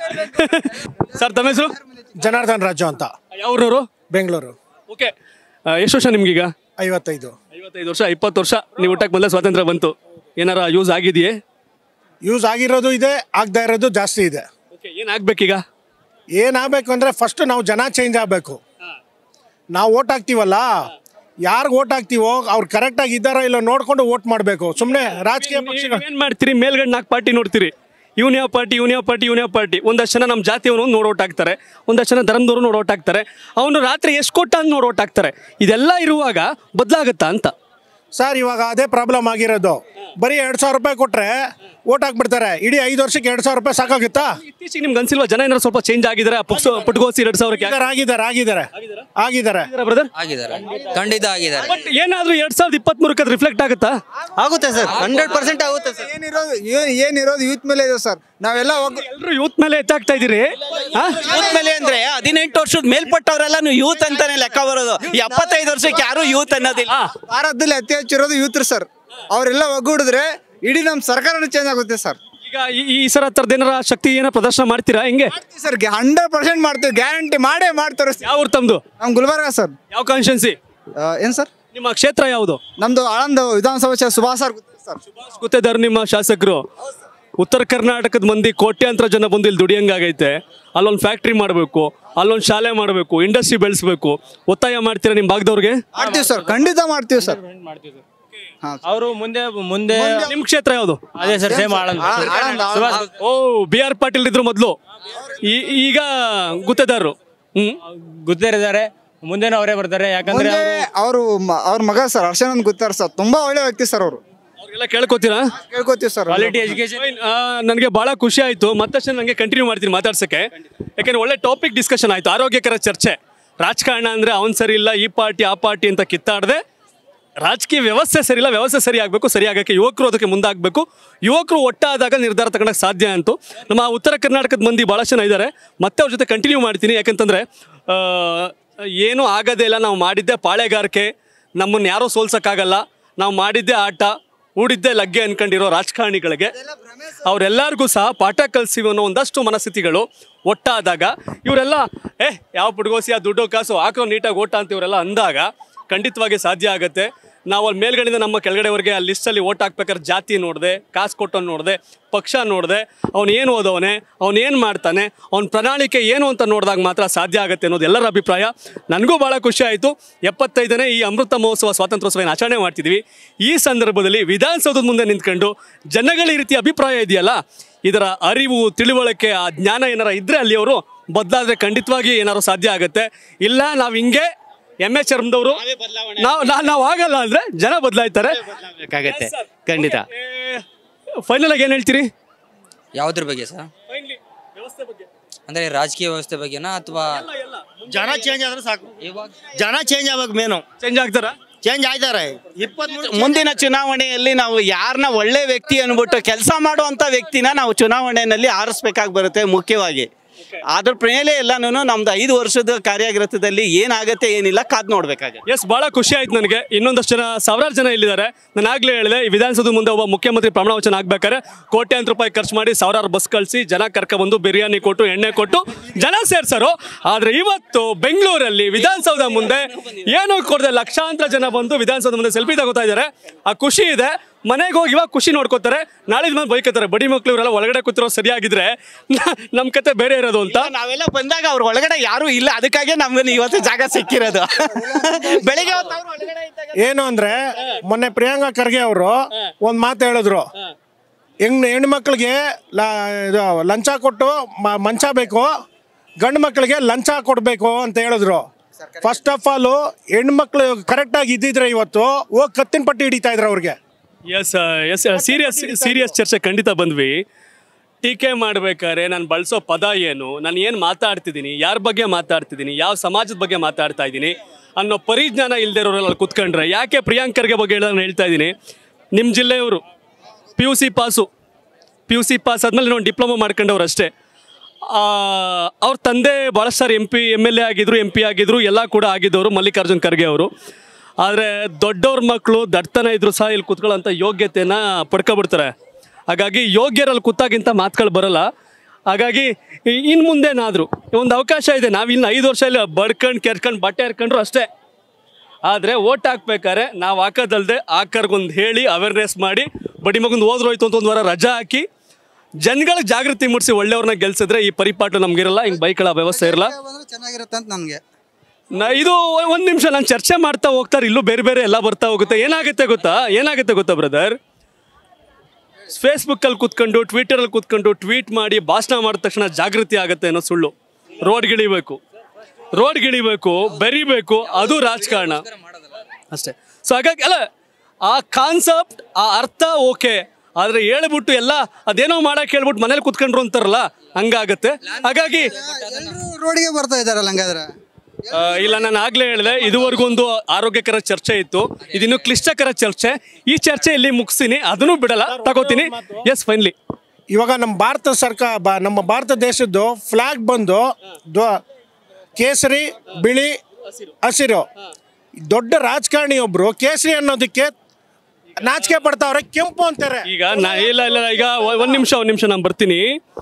ಸರ್ ತಮ್ಮ ಹೆಸರು ಜನಾರ್ದನ್ ರಾಜು ಅಂತ ಯಾವ್ರವ್ರು ಬೆಂಗಳೂರು ಓಕೆ ಎಷ್ಟು ವರ್ಷ ನಿಮ್ಗೀಗ ಐವತ್ತೈದು ಐವತ್ತೈದು ವರ್ಷ ಇಪ್ಪತ್ತು ವರ್ಷ ನೀವು ಊಟಕ್ಕೆ ಬಂದ ಸ್ವಾತಂತ್ರ್ಯ ಬಂತು ಏನಾರ ಯೂಸ್ ಆಗಿದೆಯೇ ಯೂಸ್ ಆಗಿರೋದು ಇದೆ ಆಗದೆ ಇರೋದು ಜಾಸ್ತಿ ಇದೆ ಓಕೆ ಏನಾಗ್ಬೇಕೀಗ ಏನಾಗಬೇಕು ಅಂದರೆ ಫಸ್ಟ್ ನಾವು ಜನ ಚೇಂಜ್ ಆಗಬೇಕು ನಾವು ಓಟ್ ಹಾಕ್ತೀವಲ್ಲ ಯಾರಿಗೆ ಓಟ್ ಹಾಕ್ತೀವೋ ಅವ್ರು ಕರೆಕ್ಟಾಗಿ ಇದ್ದಾರೋ ಇಲ್ಲೋ ನೋಡ್ಕೊಂಡು ಓಟ್ ಮಾಡಬೇಕು ಸುಮ್ಮನೆ ರಾಜಕೀಯ ಪಕ್ಷಗಳು ಏನ್ ಮಾಡ್ತೀರಿ ಮೇಲ್ಗಡೆ ನಾಲ್ಕು ಪಾರ್ಟಿ ನೋಡ್ತೀರಿ ಇವ್ನ ಯಾವ ಪಾರ್ಟಿ ಇವ್ನ ಯಾವ ಪಾರ್ಟಿ ಇವ್ನ ಯಾವ ಪಾರ್ಟಿ ಒಂದಷ್ಟು ಜನ ನಮ್ಮ ಜಾತಿಯವನು ನೋಡಿ ಓಟ್ ಹಾಕ್ತಾರೆ ಒಂದಷ್ಟು ಜನ ಧರ್ಮದವರು ನೋಡಿ ಓಟ್ ಹಾಕ್ತಾರೆ ಅವನು ರಾತ್ರಿ ಎಷ್ಟು ಕೊಟ್ಟ ಅಂತ ನೋಡಿ ಓಟ್ ಹಾಕ್ತಾರೆ ಇದೆಲ್ಲ ಇರುವಾಗ ಬದಲಾಗುತ್ತಾ ಅಂತ ಸರ್ ಇವಾಗ ಅದೇ ಪ್ರಾಬ್ಲಮ್ ಆಗಿರೋದು ಬರೀ ಎರಡು ಸಾವಿರ ರೂಪಾಯಿ ಕೊಟ್ಟರೆ ಓಟ್ ಹಾಕ್ಬಿಡ್ತಾರೆ ಇಡೀ ಐದು ವರ್ಷಕ್ಕೆ ಎರಡು ಸಾವಿರ ರೂಪಾಯಿ ಸಾಕಾಗುತ್ತಾ ಇತ್ತೀಚೆಗೆ ನಿಮ್ಗೆ ಅನ್ಸಿಲ್ವಾ ಜನ ಏನಾದ್ರು ಸ್ವಲ್ಪ ಚೇಂಜ್ ಆಗಿದ್ದಾರೆ ಪುಕ್ಸು ಪುಟ್ಗೋಸಿ ಎರಡು ಸಾವಿರಕ್ಕೆ ಆಗಿದ್ದಾರೆ ಆಗಿದ್ದಾರೆ ಆಗಿದ್ದಾರೆ ಬ್ರದರ್ ಆಗಿದ್ದಾರೆ ಖಂಡಿತ ಆಗಿದ್ದಾರೆ ಬಟ್ ಏನಾದ್ರೂ ಎರಡ್ ಸಾವಿರದ ಇಪ್ಪತ್ತ್ ಮೂರಕ್ಕೆ ಅದು ರಿಫ್ಲೆಕ್ಟ್ ಆಗುತ್ತಾ ಆಗುತ್ತೆ ಸರ್ ಹಂಡ್ರೆಡ್ ಪರ್ಸೆಂಟ್ ಆಗುತ್ತೆ ಸರ್ ಏನಿರೋದು ಏನ್- ಏನಿರೋದು ಯೂತ್ ಮೇಲೆ ಇದೆ ಸರ್ ನಾವೆಲ್ಲ ಒಗ್ ಎಲ್ಲರೂ ಯೂತ್ ಮೇಲೆ ಎತ್ತಾಗ್ತಾ ಇದೀರಿ ಹಾ? ಯೂತ್ ಮೇಲೆ ಅಂದ್ರೆ ಹದಿನೆಂಟು ವರ್ಷದ ಮೇಲ್ಪಟ್ಟವರೆಲ್ಲ ನೀವು ಯೂತ್ ಅಂತಾನೆ ಲೆಕ್ಕ ಬರೋದು ಎಪ್ಪತ್ತೈದು ವರ್ಷಕ್ಕೆ ಯಾರು ಯೂತ್ ಅನ್ನೋದಿಲ್ಲ ಭಾರತದಲ್ಲಿ ಅತಿ ಹೆಚ್ಚಿರೋದು ಯೂತ್ ಸರ್ ಅವರೆಲ್ಲ ಒಗ್ಗೂಡಿದ್ರೆ ಇಡೀ ನಮ್ಮ ಸರ್ಕಾರನೇ ಚೇಂಜ್ ಆಗುತ್ತೆ ಸರ್ ಈಗ ಈ- ಈ ಸರ ಹತ್ರದ ಏನಾರ ಶಕ್ತಿ ಏನೋ ಪ್ರದರ್ಶನ ಮಾಡ್ತೀರಾ ಹೆಂಗೆ ಸರ್ ಹಂಡ್ರೆಡ್ ಪರ್ಸೆಂಟ್ ಮಾಡ್ತೀವಿ ಗ್ಯಾರಂಟಿ ಮಾಡೇ ಮಾಡಿ ತೋರಿಸ್ತೀವಿ ಯಾವ ಊರು ತಮ್ದು ನಮ್ಮ ಗುಲ್ಬರ್ಗ ಸರ್ ಯಾವ ಕಾನ್ಸ್ಟೆನ್ಸಿ ಏನು ಸರ್ ನಿಮ್ಮ ಕ್ಷೇತ್ರ ಯಾವುದು ನಮ್ದು ಆಳಂದ ವಿಧಾನಸಭಾ ಕ್ಷೇತ್ರ ಸುಭಾಷ್ ಸರ್ ಗೊತ್ತಿದೆ ಸರ್ ಗುತ್ತೇದಾರ್ ನಿಮ್ಮ ಶಾಸಕರು ಉತ್ತರ ಕರ್ನಾಟಕದ ಮಂದಿ ಕೋಟ್ಯಾಂತರ ಜನ ಬಂದು ಇಲ್ಲಿ ದುಡಿಯಂಗಾಗೈತೆ ಅಲ್ಲೊಂದು ಫ್ಯಾಕ್ಟ್ರಿ ಮಾಡಬೇಕು ಅಲ್ಲೊಂದು ಶಾಲೆ ಮಾಡಬೇಕು ಇಂಡಸ್ಟ್ರಿ ಬೆಳೆಸಬೇಕು ಒತ್ತಾಯ ಮಾಡ್ತೀರಾ ನಿಮ್ಮ ಭಾಗದವ್ರಿಗೆ ಮಾಡ್ತೀವಿ ಸರ್ ಖಂಡಿತ ಮಾಡ್ತೀವಿ ಸರ್ ಅವರು ಮುಂದೆ ಮುಂದೆ ನಿಮ್ಮ ಕ್ಷೇತ್ರ ಯಾವುದು ಅದೇ sir same Aland oh B R Patil ಇದ್ರು ಮೊದಲು ಈಗ ಗುತ್ತೇದಾರರು ಹ್ಮ್ ಗೊತ್ತಿರಿದ್ದಾರೆ ಮುಂದೆನೂ ಅವರೇ ಬರ್ತಾರೆ ಯಾಕಂದ್ರೆ ಮುಂದೆ ಅವರು ಅವ್ರ ಮಗ ಸರ್ ಹರ್ಷಾನಂದ್ ಗುತ್ತಾರ್ ಸರ್ ತುಂಬಾ ಒಳ್ಳೆ ವ್ಯಕ್ತಿ ಸರ್ ಅವರು ಅವ್ರಿಗೆಲ್ಲ ಕೇಳ್ಕೊತೀರಾ ಕೇಳ್ಕೊತೀವಿ ಸರ್ ಕ್ವಾಲಿಟಿ ಎಜುಕೇಶನ್ ನನಗೆ ಬಹಳ ಖುಷಿ ಆಯಿತು ಮತ್ತಷ್ಟು ನನಗೆ ಕಂಟಿನ್ಯೂ ಮಾಡ್ತೀನಿ ಮಾತಾಡ್ಸಕ್ಕೆ ಯಾಕೆಂದ್ರೆ ಒಳ್ಳೆ ಟಾಪಿಕ್ ಡಿಸ್ಕಷನ್ ಆಯಿತು ಆರೋಗ್ಯಕರ ಚರ್ಚೆ ರಾಜಕಾರಣ ಅಂದರೆ ಅವ್ನು ಸರಿ ಇಲ್ಲ ಈ ಪಾರ್ಟಿ ಆ ಪಾರ್ಟಿ ಅಂತ ಕಿತ್ತಾಡದೆ ರಾಜಕೀಯ ವ್ಯವಸ್ಥೆ ಸರಿ ಇಲ್ಲ ವ್ಯವಸ್ಥೆ ಸರಿ ಆಗಬೇಕು ಸರಿ ಆಗಕ್ಕೆ ಯುವಕರು ಅದಕ್ಕೆ ಮುಂದಾಗಬೇಕು ಯುವಕರು ಒಟ್ಟಾದಾಗ ನಿರ್ಧಾರ ತಗೊಳಕ್ಕೆ ಸಾಧ್ಯ ಅಂತು ನಮ್ಮ ಉತ್ತರ ಕರ್ನಾಟಕದ ಮಂದಿ ಭಾಳ ಜನ ಇದ್ದಾರೆ ಮತ್ತೆ ಅವ್ರ ಜೊತೆ ಕಂಟಿನ್ಯೂ ಮಾಡ್ತೀನಿ ಯಾಕಂತಂದರೆ ಏನೂ ಆಗೋದೇ ಇಲ್ಲ ನಾವು ಮಾಡಿದ್ದೆ ಪಾಳೆಗಾರಿಕೆ ನಮ್ಮನ್ನು ಯಾರೂ ಸೋಲ್ಸೋಕ್ಕಾಗಲ್ಲ ನಾವು ಮಾಡಿದ್ದೆ ಆಟ ಹೂಡಿದ್ದೆ ಲಗ್ಗೆ ಅನ್ಕೊಂಡಿರೋ ರಾಜಕಾರಣಿಗಳಿಗೆ ಅವರೆಲ್ಲರಿಗೂ ಸಹ ಪಾಠ ಕಲಿಸಿವಿ ಅನ್ನೋ ಒಂದಷ್ಟು ಮನಸ್ಥಿತಿಗಳು ಒಟ್ಟಾದಾಗ ಇವರೆಲ್ಲ ಏ ಯಾವ ಪುಡ್ಗೋಸಿ ಆ ದುಡ್ಡು ಕಾಸು ಹಾಕೋ ನೀಟಾಗಿ ಓಟ ಅಂತ ಇವರೆಲ್ಲ ಅಂದಾಗ ಖಂಡಿತವಾಗಿ ಸಾಧ್ಯ ಆಗುತ್ತೆ ನಾವು ಅಲ್ಲಿ ಮೇಲ್ಗಡೆಯಿಂದ ನಮ್ಮ ಕೆಳಗಡೆವರೆಗೆ ಆ ಲಿಸ್ಟಲ್ಲಿ ಓಟ್ ಹಾಕ್ಬೇಕಾದ್ರೆ ಜಾತಿ ನೋಡಿದೆ ಕಾಸು ಕೊಟ್ಟವ್ನು ನೋಡಿದೆ ಪಕ್ಷ ನೋಡಿದೆ ಅವ್ನು ಏನು ಓದವನೆ ಅವ್ನು ಏನು ಮಾಡ್ತಾನೆ ಅವ್ನ ಪ್ರಣಾಳಿಕೆ ಏನು ಅಂತ ನೋಡಿದಾಗ ಮಾತ್ರ ಸಾಧ್ಯ ಆಗುತ್ತೆ ಅನ್ನೋದು ಎಲ್ಲರ ಅಭಿಪ್ರಾಯ ನನಗೂ ಭಾಳ ಖುಷಿ ಆಯಿತು ಎಪ್ಪತ್ತೈದನೇ ಈ ಅಮೃತ ಮಹೋತ್ಸವ ಸ್ವಾತಂತ್ರ್ಯೋತ್ಸವ ಆಚರಣೆ ಮಾಡ್ತಿದ್ವಿ ಈ ಸಂದರ್ಭದಲ್ಲಿ ವಿಧಾನಸೌಧದ ಮುಂದೆ ನಿಂತ್ಕೊಂಡು ಜನಗಳ ಈ ರೀತಿ ಅಭಿಪ್ರಾಯ ಇದೆಯಲ್ಲ ಇದರ ಅರಿವು ತಿಳುವಳಿಕೆ ಆ ಜ್ಞಾನ ಏನಾರ ಇದ್ದರೆ ಅಲ್ಲಿ ಅವರು ಬದಲಾದರೆ ಖಂಡಿತವಾಗಿ ಏನಾರು ಸಾಧ್ಯ ಆಗುತ್ತೆ ಇಲ್ಲ ನಾವು ಹಿಂಗೆ ಎಮ್ ಎ ಚರ್ಮದವರು ನಾವು ನಾವು ಆಗಲ್ಲ ಅಂದರೆ ಜನ ಬದಲಾಯ್ತಾರೆ ಬೇಕಾಗತ್ತೆ ಖಂಡಿತ ಫೈನಲ್ ಆಗಿ ಏನು ಹೇಳ್ತೀರಿ ಯಾವ್ದ್ರ ಬಗ್ಗೆ ಸರ್ ಅಂದ್ರೆ ರಾಜಕೀಯ ವ್ಯವಸ್ಥೆ ಬಗ್ಗೆನಾ ಅಥವಾ ಜನ ಚೇಂಜ್ ಆದ್ರೆ ಸಾಕು ಇವಾಗ ಜನ ಚೇಂಜ್ ಆಗ್ಬೇಕು ಮೇನು ಚೇಂಜ್ ಆಗ್ತಾರಾ ಚೇಂಜ್ ಆಯ್ತಾರೆ ಇಪ್ಪತ್ಮೂರು ಮುಂದಿನ ಚುನಾವಣೆಯಲ್ಲಿ ನಾವು ಯಾರನ್ನ ಒಳ್ಳೆ ವ್ಯಕ್ತಿ ಅನ್ಬಿಟ್ಟು ಕೆಲಸ ಮಾಡುವಂತ ವ್ಯಕ್ತಿನ ನಾವು ಚುನಾವಣೆಯಲ್ಲಿ ಆರಿಸ್ಬೇಕಾಗಿ ಬರುತ್ತೆ ಮುಖ್ಯವಾಗಿ ಅದ್ರ ಮೇಲೆ ಎಲ್ಲಾನು ನಮ್ದು ಐದು ವರ್ಷದ ಕಾರ್ಯಗತದಲ್ಲಿ ಏನಾಗತ್ತೆ ಏನಿಲ್ಲ ಕಾದ್ ನೋಡ್ಬೇಕಾಗತ್ತೆ ಎಸ್ ಬಹಳ ಖುಷಿ ಆಯ್ತು ನನಗೆ ಇನ್ನೊಂದಷ್ಟು ಜನ ಸಾವಿರಾರು ಜನ ಇಲ್ಲಿದ್ದಾರೆ ನಾನು ಆಗ್ಲೇ ಹೇಳಿದೆ ಈ ವಿಧಾನಸೌಧ ಮುಂದೆ ಒಬ್ಬ ಮುಖ್ಯಮಂತ್ರಿ ಪ್ರಮಾಣ ವಚನ ಆಗ್ಬೇಕಾದ್ರೆ ಕೋಟ್ಯಾಂತರ ರೂಪಾಯಿ ಖರ್ಚು ಮಾಡಿ ಸಾವಿರಾರು ಬಸ್ ಕಳಿಸಿ ಜನ ಕರ್ಕೊಬಂದು ಬಿರಿಯಾನಿ ಕೊಟ್ಟು ಎಣ್ಣೆ ಕೊಟ್ಟು ಜನ ಸೇರ್ಸರು ಆದ್ರೆ ಇವತ್ತು ಬೆಂಗಳೂರಲ್ಲಿ ವಿಧಾನಸೌಧ ಮುಂದೆ ಏನು ಕೊಡದೆ ಲಕ್ಷಾಂತರ ಜನ ಬಂದು ವಿಧಾನಸೌಧ ಮುಂದೆ ಸೆಲ್ಫಿ ತಗೋತಾ ಇದ್ದಾರೆ ಆ ಖುಷಿ ಇದೆ ಮನೆಗೆ ಹೋಗಿ ಇವಾಗ ಖುಷಿ ನೋಡ್ಕೋತಾರೆ ನಾಳೆ ಮೇಲೆ ಬೈಕತ್ತಾರೆ ಬಡಿ ಮಕ್ಳು ಇವರೆಲ್ಲ ಒಳಗಡೆ ಕೂತಿರೋ ಸರಿಯಾಗಿದ್ರೆ ನಮ್ಮ ಕತೆ ಬೇರೆ ಇರೋದು ಅಂತ ನಾವೆಲ್ಲ ಬಂದಾಗ ಅವ್ರ ಒಳಗಡೆ ಯಾರು ಇಲ್ಲ ಅದಕ್ಕಾಗಿ ನಮ್ಗೆ ಇವತ್ತು ಜಾಗ ಸಿಕ್ಕಿರೋದು ಬೆಳಿಗ್ಗೆ ಹೊತ್ತು ಅವ್ರು ಒಳಗಡೆ ಇದ್ದಾಗ ಏನು ಅಂದ್ರೆ ಮೊನ್ನೆ ಪ್ರಿಯಾಂಕಾ ಖರ್ಗೆ ಅವರು ಒಂದು ಮಾತು ಹೇಳಿದ್ರು ಹೆಣ್ಣು ಹೆಣ್ಮಕ್ಳಿಗೆ ಲ ಇದು ಲಂಚ ಕೊಟ್ಟು ಮ- ಮಂಚ ಬೇಕು ಗಂಡು ಮಕ್ಕಳಿಗೆ ಲಂಚ ಕೊಡಬೇಕು ಅಂತ ಹೇಳಿದ್ರು ಫಸ್ಟ್ ಆಫ್ ಆಲು ಹೆಣ್ಮಕ್ಳು ಕರೆಕ್ಟಾಗಿ ಇದ್ದಿದ್ರೆ ಇವತ್ತು ಹೋಗಿ ಕತ್ತಿನ ಪಟ್ಟಿ ಹಿಡಿತಾ ಇದ್ರು ಅವ್ರಿಗೆ ಎಸ್ ಎಸ್ ಸೀರಿಯಸ್ ಸೀರಿಯಸ್ ಚರ್ಚೆ ಖಂಡಿತ ಬಂದ್ವಿ ಟೀಕೆ ಮಾಡ್ಬೇಕಾದ್ರೆ ನಾನು ಬಳಸೋ ಪದ ಏನು ನಾನು ಏನು ಮಾತಾಡ್ತಿದ್ದೀನಿ ಯಾರ ಬಗ್ಗೆ ಮಾತಾಡ್ತಿದ್ದೀನಿ ಯಾವ ಸಮಾಜದ ಬಗ್ಗೆ ಮಾತಾಡ್ತಾ ಇದ್ದೀನಿ ಅನ್ನೋ ಪರಿಜ್ಞಾನ ಇಲ್ಲದೆ ಇರೋರಲ್ಲಿ ಅಲ್ಲಿ ಕುತ್ಕೊಂಡ್ರೆ ಯಾಕೆ ಪ್ರಿಯಾಂಕರ್ಗೆ ಬಗ್ಗೆ ಹೇಳೋದನ್ನ ಹೇಳ್ತಾ ಇದ್ದೀನಿ ನಿಮ್ಮ ಜಿಲ್ಲೆಯವರು P U C pass P U C pass ಆದಮೇಲೆ ನೋಡಿ ಡಿಪ್ಲೊಮಾ ಮಾಡ್ಕೊಂಡವ್ರು ಅಷ್ಟೇ ಆ, ಅವ್ರ ತಂದೆ ಭಾಳಷ್ಟು ಸಾರಿ M P M L A ಆಗಿದ್ರು ಎಂ ಪಿ ಆಗಿದ್ರು ಎಲ್ಲ ಕೂಡ ಆಗಿದ್ದವರು ಮಲ್ಲಿಕಾರ್ಜುನ್ ಖರ್ಗೆ ಅವರು ಆದರೆ ದೊಡ್ಡವ್ರ ಮಕ್ಕಳು ದಡ್ತನ ಇದ್ರು ಸಹ ಇಲ್ಲಿ ಕುತ್ಕೊಳ್ಳೋಂಥ ಯೋಗ್ಯತೆನ ಪಡ್ಕೊಬಿಡ್ತಾರೆ ಹಾಗಾಗಿ ಯೋಗ್ಯರಲ್ಲಿ ಕೂತಾಗಿಂತ ಮಾತುಗಳು ಬರಲ್ಲ ಹಾಗಾಗಿ ಇನ್ನು ಮುಂದೇನಾದರೂ ಒಂದು ಅವಕಾಶ ಇದೆ ನಾವು ಇನ್ನು ಐದು ವರ್ಷ ಇಲ್ಲಿ ಬಡ್ಕೊಂಡು ಕೆರ್ಕೊಂಡು ಬಟ್ಟೆ ಹರ್ಕೊಂಡ್ರು ಅಷ್ಟೇ ಆದರೆ ಓಟ್ ಹಾಕ್ಬೇಕಾದ್ರೆ ನಾವು ಹಾಕೋದಲ್ದೆ ಹಾಕರ್ಗೊಂದು ಹೇಳಿ ಅವೇರ್ನೆಸ್ ಮಾಡಿ ಬಡಿ ಮಗಂದು ಹೋದ್ರೋಯ್ತು ಅಂತ ಒಂದು ವಾರ ರಜಾ ಹಾಕಿ ಜನಗಳಿಗೆ ಜಾಗೃತಿ ಮೂಡಿಸಿ ಒಳ್ಳೆಯವ್ರನ್ನ ಗೆಲ್ಸಿದ್ರೆ ಈ ಪರಿಪಾಠ ನಮಗಿರಲ್ಲ ಹಿಂಗೆ ಬೈಕ್ಗಳ ವ್ಯವಸ್ಥೆ ಇರಲ್ಲ ಚೆನ್ನಾಗಿರುತ್ತೆ ಅಂತ ನನಗೆ ನಾ ಇದು ಒಂದು ನಿಮಿಷ ನಾನು ಚರ್ಚೆ ಮಾಡ್ತಾ ಹೋಗ್ತಾರೆ ಇಲ್ಲೂ ಬೇರೆ ಬೇರೆ ಎಲ್ಲ ಬರ್ತಾ ಹೋಗುತ್ತೆ ಏನಾಗುತ್ತೆ ಗೊತ್ತಾ ಏನಾಗುತ್ತೆ ಗೊತ್ತಾ ಬ್ರದರ್ ಫೇಸ್ಬುಕ್ಕಲ್ಲಿ ಕೂತ್ಕೊಂಡು ಟ್ವಿಟರಲ್ಲಿ ಕೂತ್ಕೊಂಡು ಟ್ವೀಟ್ ಮಾಡಿ ಭಾಷಣ ಮಾಡಿದ ತಕ್ಷಣ ಜಾಗೃತಿ ಆಗುತ್ತೆ ಅನ್ನೋ ಸುಳ್ಳು ರೋಡ್ಗಿಳಿಬೇಕು ರೋಡ್ಗಿಳಿಬೇಕು ಬೆರಿಬೇಕು ಅದು ರಾಜಕಾರಣ ಅಷ್ಟೇ ಸೊ ಹಾಗಾಗಿ ಅಲ್ಲ ಆ ಕಾನ್ಸೆಪ್ಟ್ ಆ ಅರ್ಥ ಓಕೆ ಆದರೆ ಹೇಳ್ಬಿಟ್ಟು ಎಲ್ಲ ಅದೇನೋ ಮಾಡಕ್ಕೆ ಹೇಳ್ಬಿಟ್ಟು ಮನೇಲಿ ಕೂತ್ಕೊಂಡ್ರು ಅಂತಾರಲ್ಲ ಹಂಗಾಗತ್ತೆ ಹಾಗಾಗಿ ರೋಡಿಗೆ ಬರ್ತಾ ಇದಾರಲ್ಲ ಹಂಗಾದ್ರೆ ಆ, ಇಲ್ಲ ನಾನು ಆಗ್ಲೇ ಹೇಳಿದೆ ಇದುವರೆಗೂ ಒಂದು ಆರೋಗ್ಯಕರ ಚರ್ಚೆ ಇತ್ತು ಇದಿನ್ನು ಕ್ಲಿಷ್ಟಕರ ಚರ್ಚೆ ಈ ಚರ್ಚೆ ಇಲ್ಲಿ ಮುಗಿಸ್ತೀನಿ ಅದನ್ನು ಬಿಡಲ್ಲ ತಗೋತೀನಿ ಎಸ್ ಫೈನ್ಲಿ ಇವಾಗ ನಮ್ಮ ಭಾರತ ಸರ್ಕಾರ ಬ- ನಮ್ಮ ಭಾರತ ದೇಶದ್ದು ಫ್ಲಾಗ್ ಬಂದು ದ್ವ- ಕೇಸರಿ ಬಿಳಿ ಹಸಿರು ದೊಡ್ಡ ರಾಜಕಾರಣಿ ಒಬ್ರು ಕೇಸರಿ ಅನ್ನೋದಕ್ಕೆ ನಾಚಿಕೆ ಪಡ್ತಾವ್ರೆ ಕೆಂಪು ಅಂತಾರೆ ಈಗ ನಾ ಇಲ್ಲ ಇಲ್ಲ ಈಗ ಒ- ಒಂದ್ ನಿಮಿಷ ಒಂದ್ ನಿಮಿಷ ನಾನು ಬರ್ತೀನಿ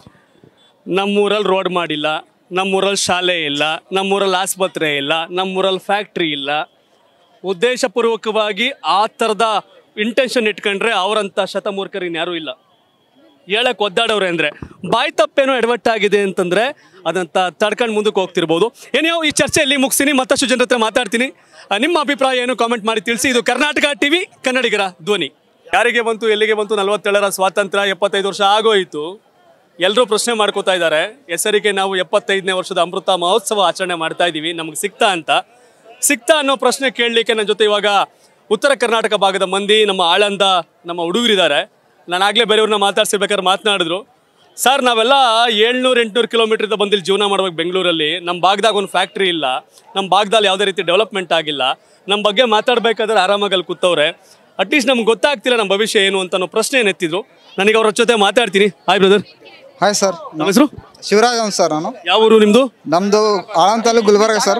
ನಮ್ಮೂರಲ್ಲಿ ರೋಡ್ ಮಾಡಿಲ್ಲ ನಮ್ಮೂರಲ್ಲಿ ಶಾಲೆ ಇಲ್ಲ ನಮ್ಮೂರಲ್ಲಿ ಆಸ್ಪತ್ರೆ ಇಲ್ಲ ನಮ್ಮೂರಲ್ಲಿ ಫ್ಯಾಕ್ಟ್ರಿ ಇಲ್ಲ ಉದ್ದೇಶಪೂರ್ವಕವಾಗಿ ಆ ಥರದ ಇಂಟೆನ್ಷನ್ ಇಟ್ಕೊಂಡ್ರೆ ಅವರಂಥ ಶತಮೂರ್ಖರು ಇನ್ಯಾರೂ ಇಲ್ಲ ಹೇಳಕ್ ಒದ್ದಾಡವ್ರೆ ಅಂದ್ರೆ ಬಾಯಿ ತಪ್ಪೇನೋ ಎಡವಟ್ಟಾಗಿದೆ ಅಂತಂದ್ರೆ ಅದಂತ ತಡ್ಕೊಂಡು ಮುಂದಕ್ಕೆ ಹೋಗ್ತಿರ್ಬೋದು ಏನೋ ಈ ಚರ್ಚೆಯಲ್ಲಿ ಮುಗಿಸ್ತೀನಿ ಮತ್ತಷ್ಟು ಜನರ ಹತ್ರ ಮಾತಾಡ್ತೀನಿ ಆ, ನಿಮ್ಮ ಅಭಿಪ್ರಾಯ ಏನು ಕಾಮೆಂಟ್ ಮಾಡಿ ತಿಳಿಸಿ ಇದು ಕರ್ನಾಟಕ ಟಿವಿ ಕನ್ನಡಿಗರ ಧ್ವನಿ ಯಾರಿಗೆ ಬಂತು ಎಲ್ಲಿಗೆ ಬಂತು ನಲವತ್ತೇಳರ ಸ್ವಾತಂತ್ರ್ಯ ಎಪ್ಪತ್ತೈದು ವರ್ಷ ಆಗೋಯಿತು ಎಲ್ಲರೂ ಪ್ರಶ್ನೆ ಮಾಡ್ಕೋತಾ ಇದ್ದಾರೆ ಹೆಸರಿಗೆ ನಾವು ಎಪ್ಪತ್ತೈದನೇ ವರ್ಷದ ಅಮೃತ ಮಹೋತ್ಸವ ಆಚರಣೆ ಮಾಡ್ತಾ ಇದ್ದೀವಿ ನಮ್ಗೆ ಸಿಗ್ತಾ ಅಂತ ಸಿಗ್ತಾ ಅನ್ನೋ ಪ್ರಶ್ನೆ ಕೇಳಲಿಕ್ಕೆ ನನ್ನ ಜೊತೆ ಇವಾಗ ಉತ್ತರ ಕರ್ನಾಟಕ ಭಾಗದ ಮಂದಿ ನಮ್ಮ ಆಳಂದ ನಮ್ಮ ಹುಡುಗರಿದ್ದಾರೆ ನಾನು ಆಗಲೇ ಬೇರೆಯವ್ರನ್ನ ಮಾತಾಡ್ಸಿರ್ಬೇಕಾದ್ರೆ ಮಾತನಾಡಿದ್ರು ಸರ್ ನಾವೆಲ್ಲ ಏಳ್ನೂರು ಎಂಟುನೂರು ಕಿಲೋಮೀಟ್ರಿಂದ ಬಂದಿಲ್ಲಿ ಜೀವನ ಮಾಡ್ಬೇಕು ಬೆಂಗಳೂರಲ್ಲಿ ನಮ್ಮ ಭಾಗದಾಗ ಒಂದು ಫ್ಯಾಕ್ಟ್ರಿ ಇಲ್ಲ ನಮ್ಮ ಭಾಗದಲ್ಲಿ ಯಾವುದೇ ರೀತಿ ಡೆವಲಪ್ಮೆಂಟ್ ಆಗಿಲ್ಲ ನಮ್ಮ ಬಗ್ಗೆ ಮಾತಾಡಬೇಕಾದ್ರೆ ಆರಾಮಾಗಿ ಅಲ್ಲಿ ಕೂತವ್ರೆ ಅಟ್ಲೀಸ್ಟ್ ನಮ್ಗೆ ಗೊತ್ತಾಗ್ತಿಲ್ಲ ನಮ್ಮ ಭವಿಷ್ಯ ಏನು ಅಂತ ಅನ್ನೋ ಪ್ರಶ್ನೆ ಏನು ಎತ್ತಿದ್ರು ನನಗೆ ಅವ್ರ ಜೊತೆ ಮಾತಾಡ್ತೀನಿ ಹಾಯ್ ಬ್ರದರ್ ಹಾಯ್ ಸರ್ ನಮ್ಮ ಹೆಸರು ಶಿವರಾಜ್ ಅಂತ ಸರ್ ನಾನು ಯಾವ ಊರು ನಿಮ್ಮದು ನಮ್ದು ಆಳಂದ ತಾಲೂಕು ಗುಲ್ಬರ್ಗ ಸರ್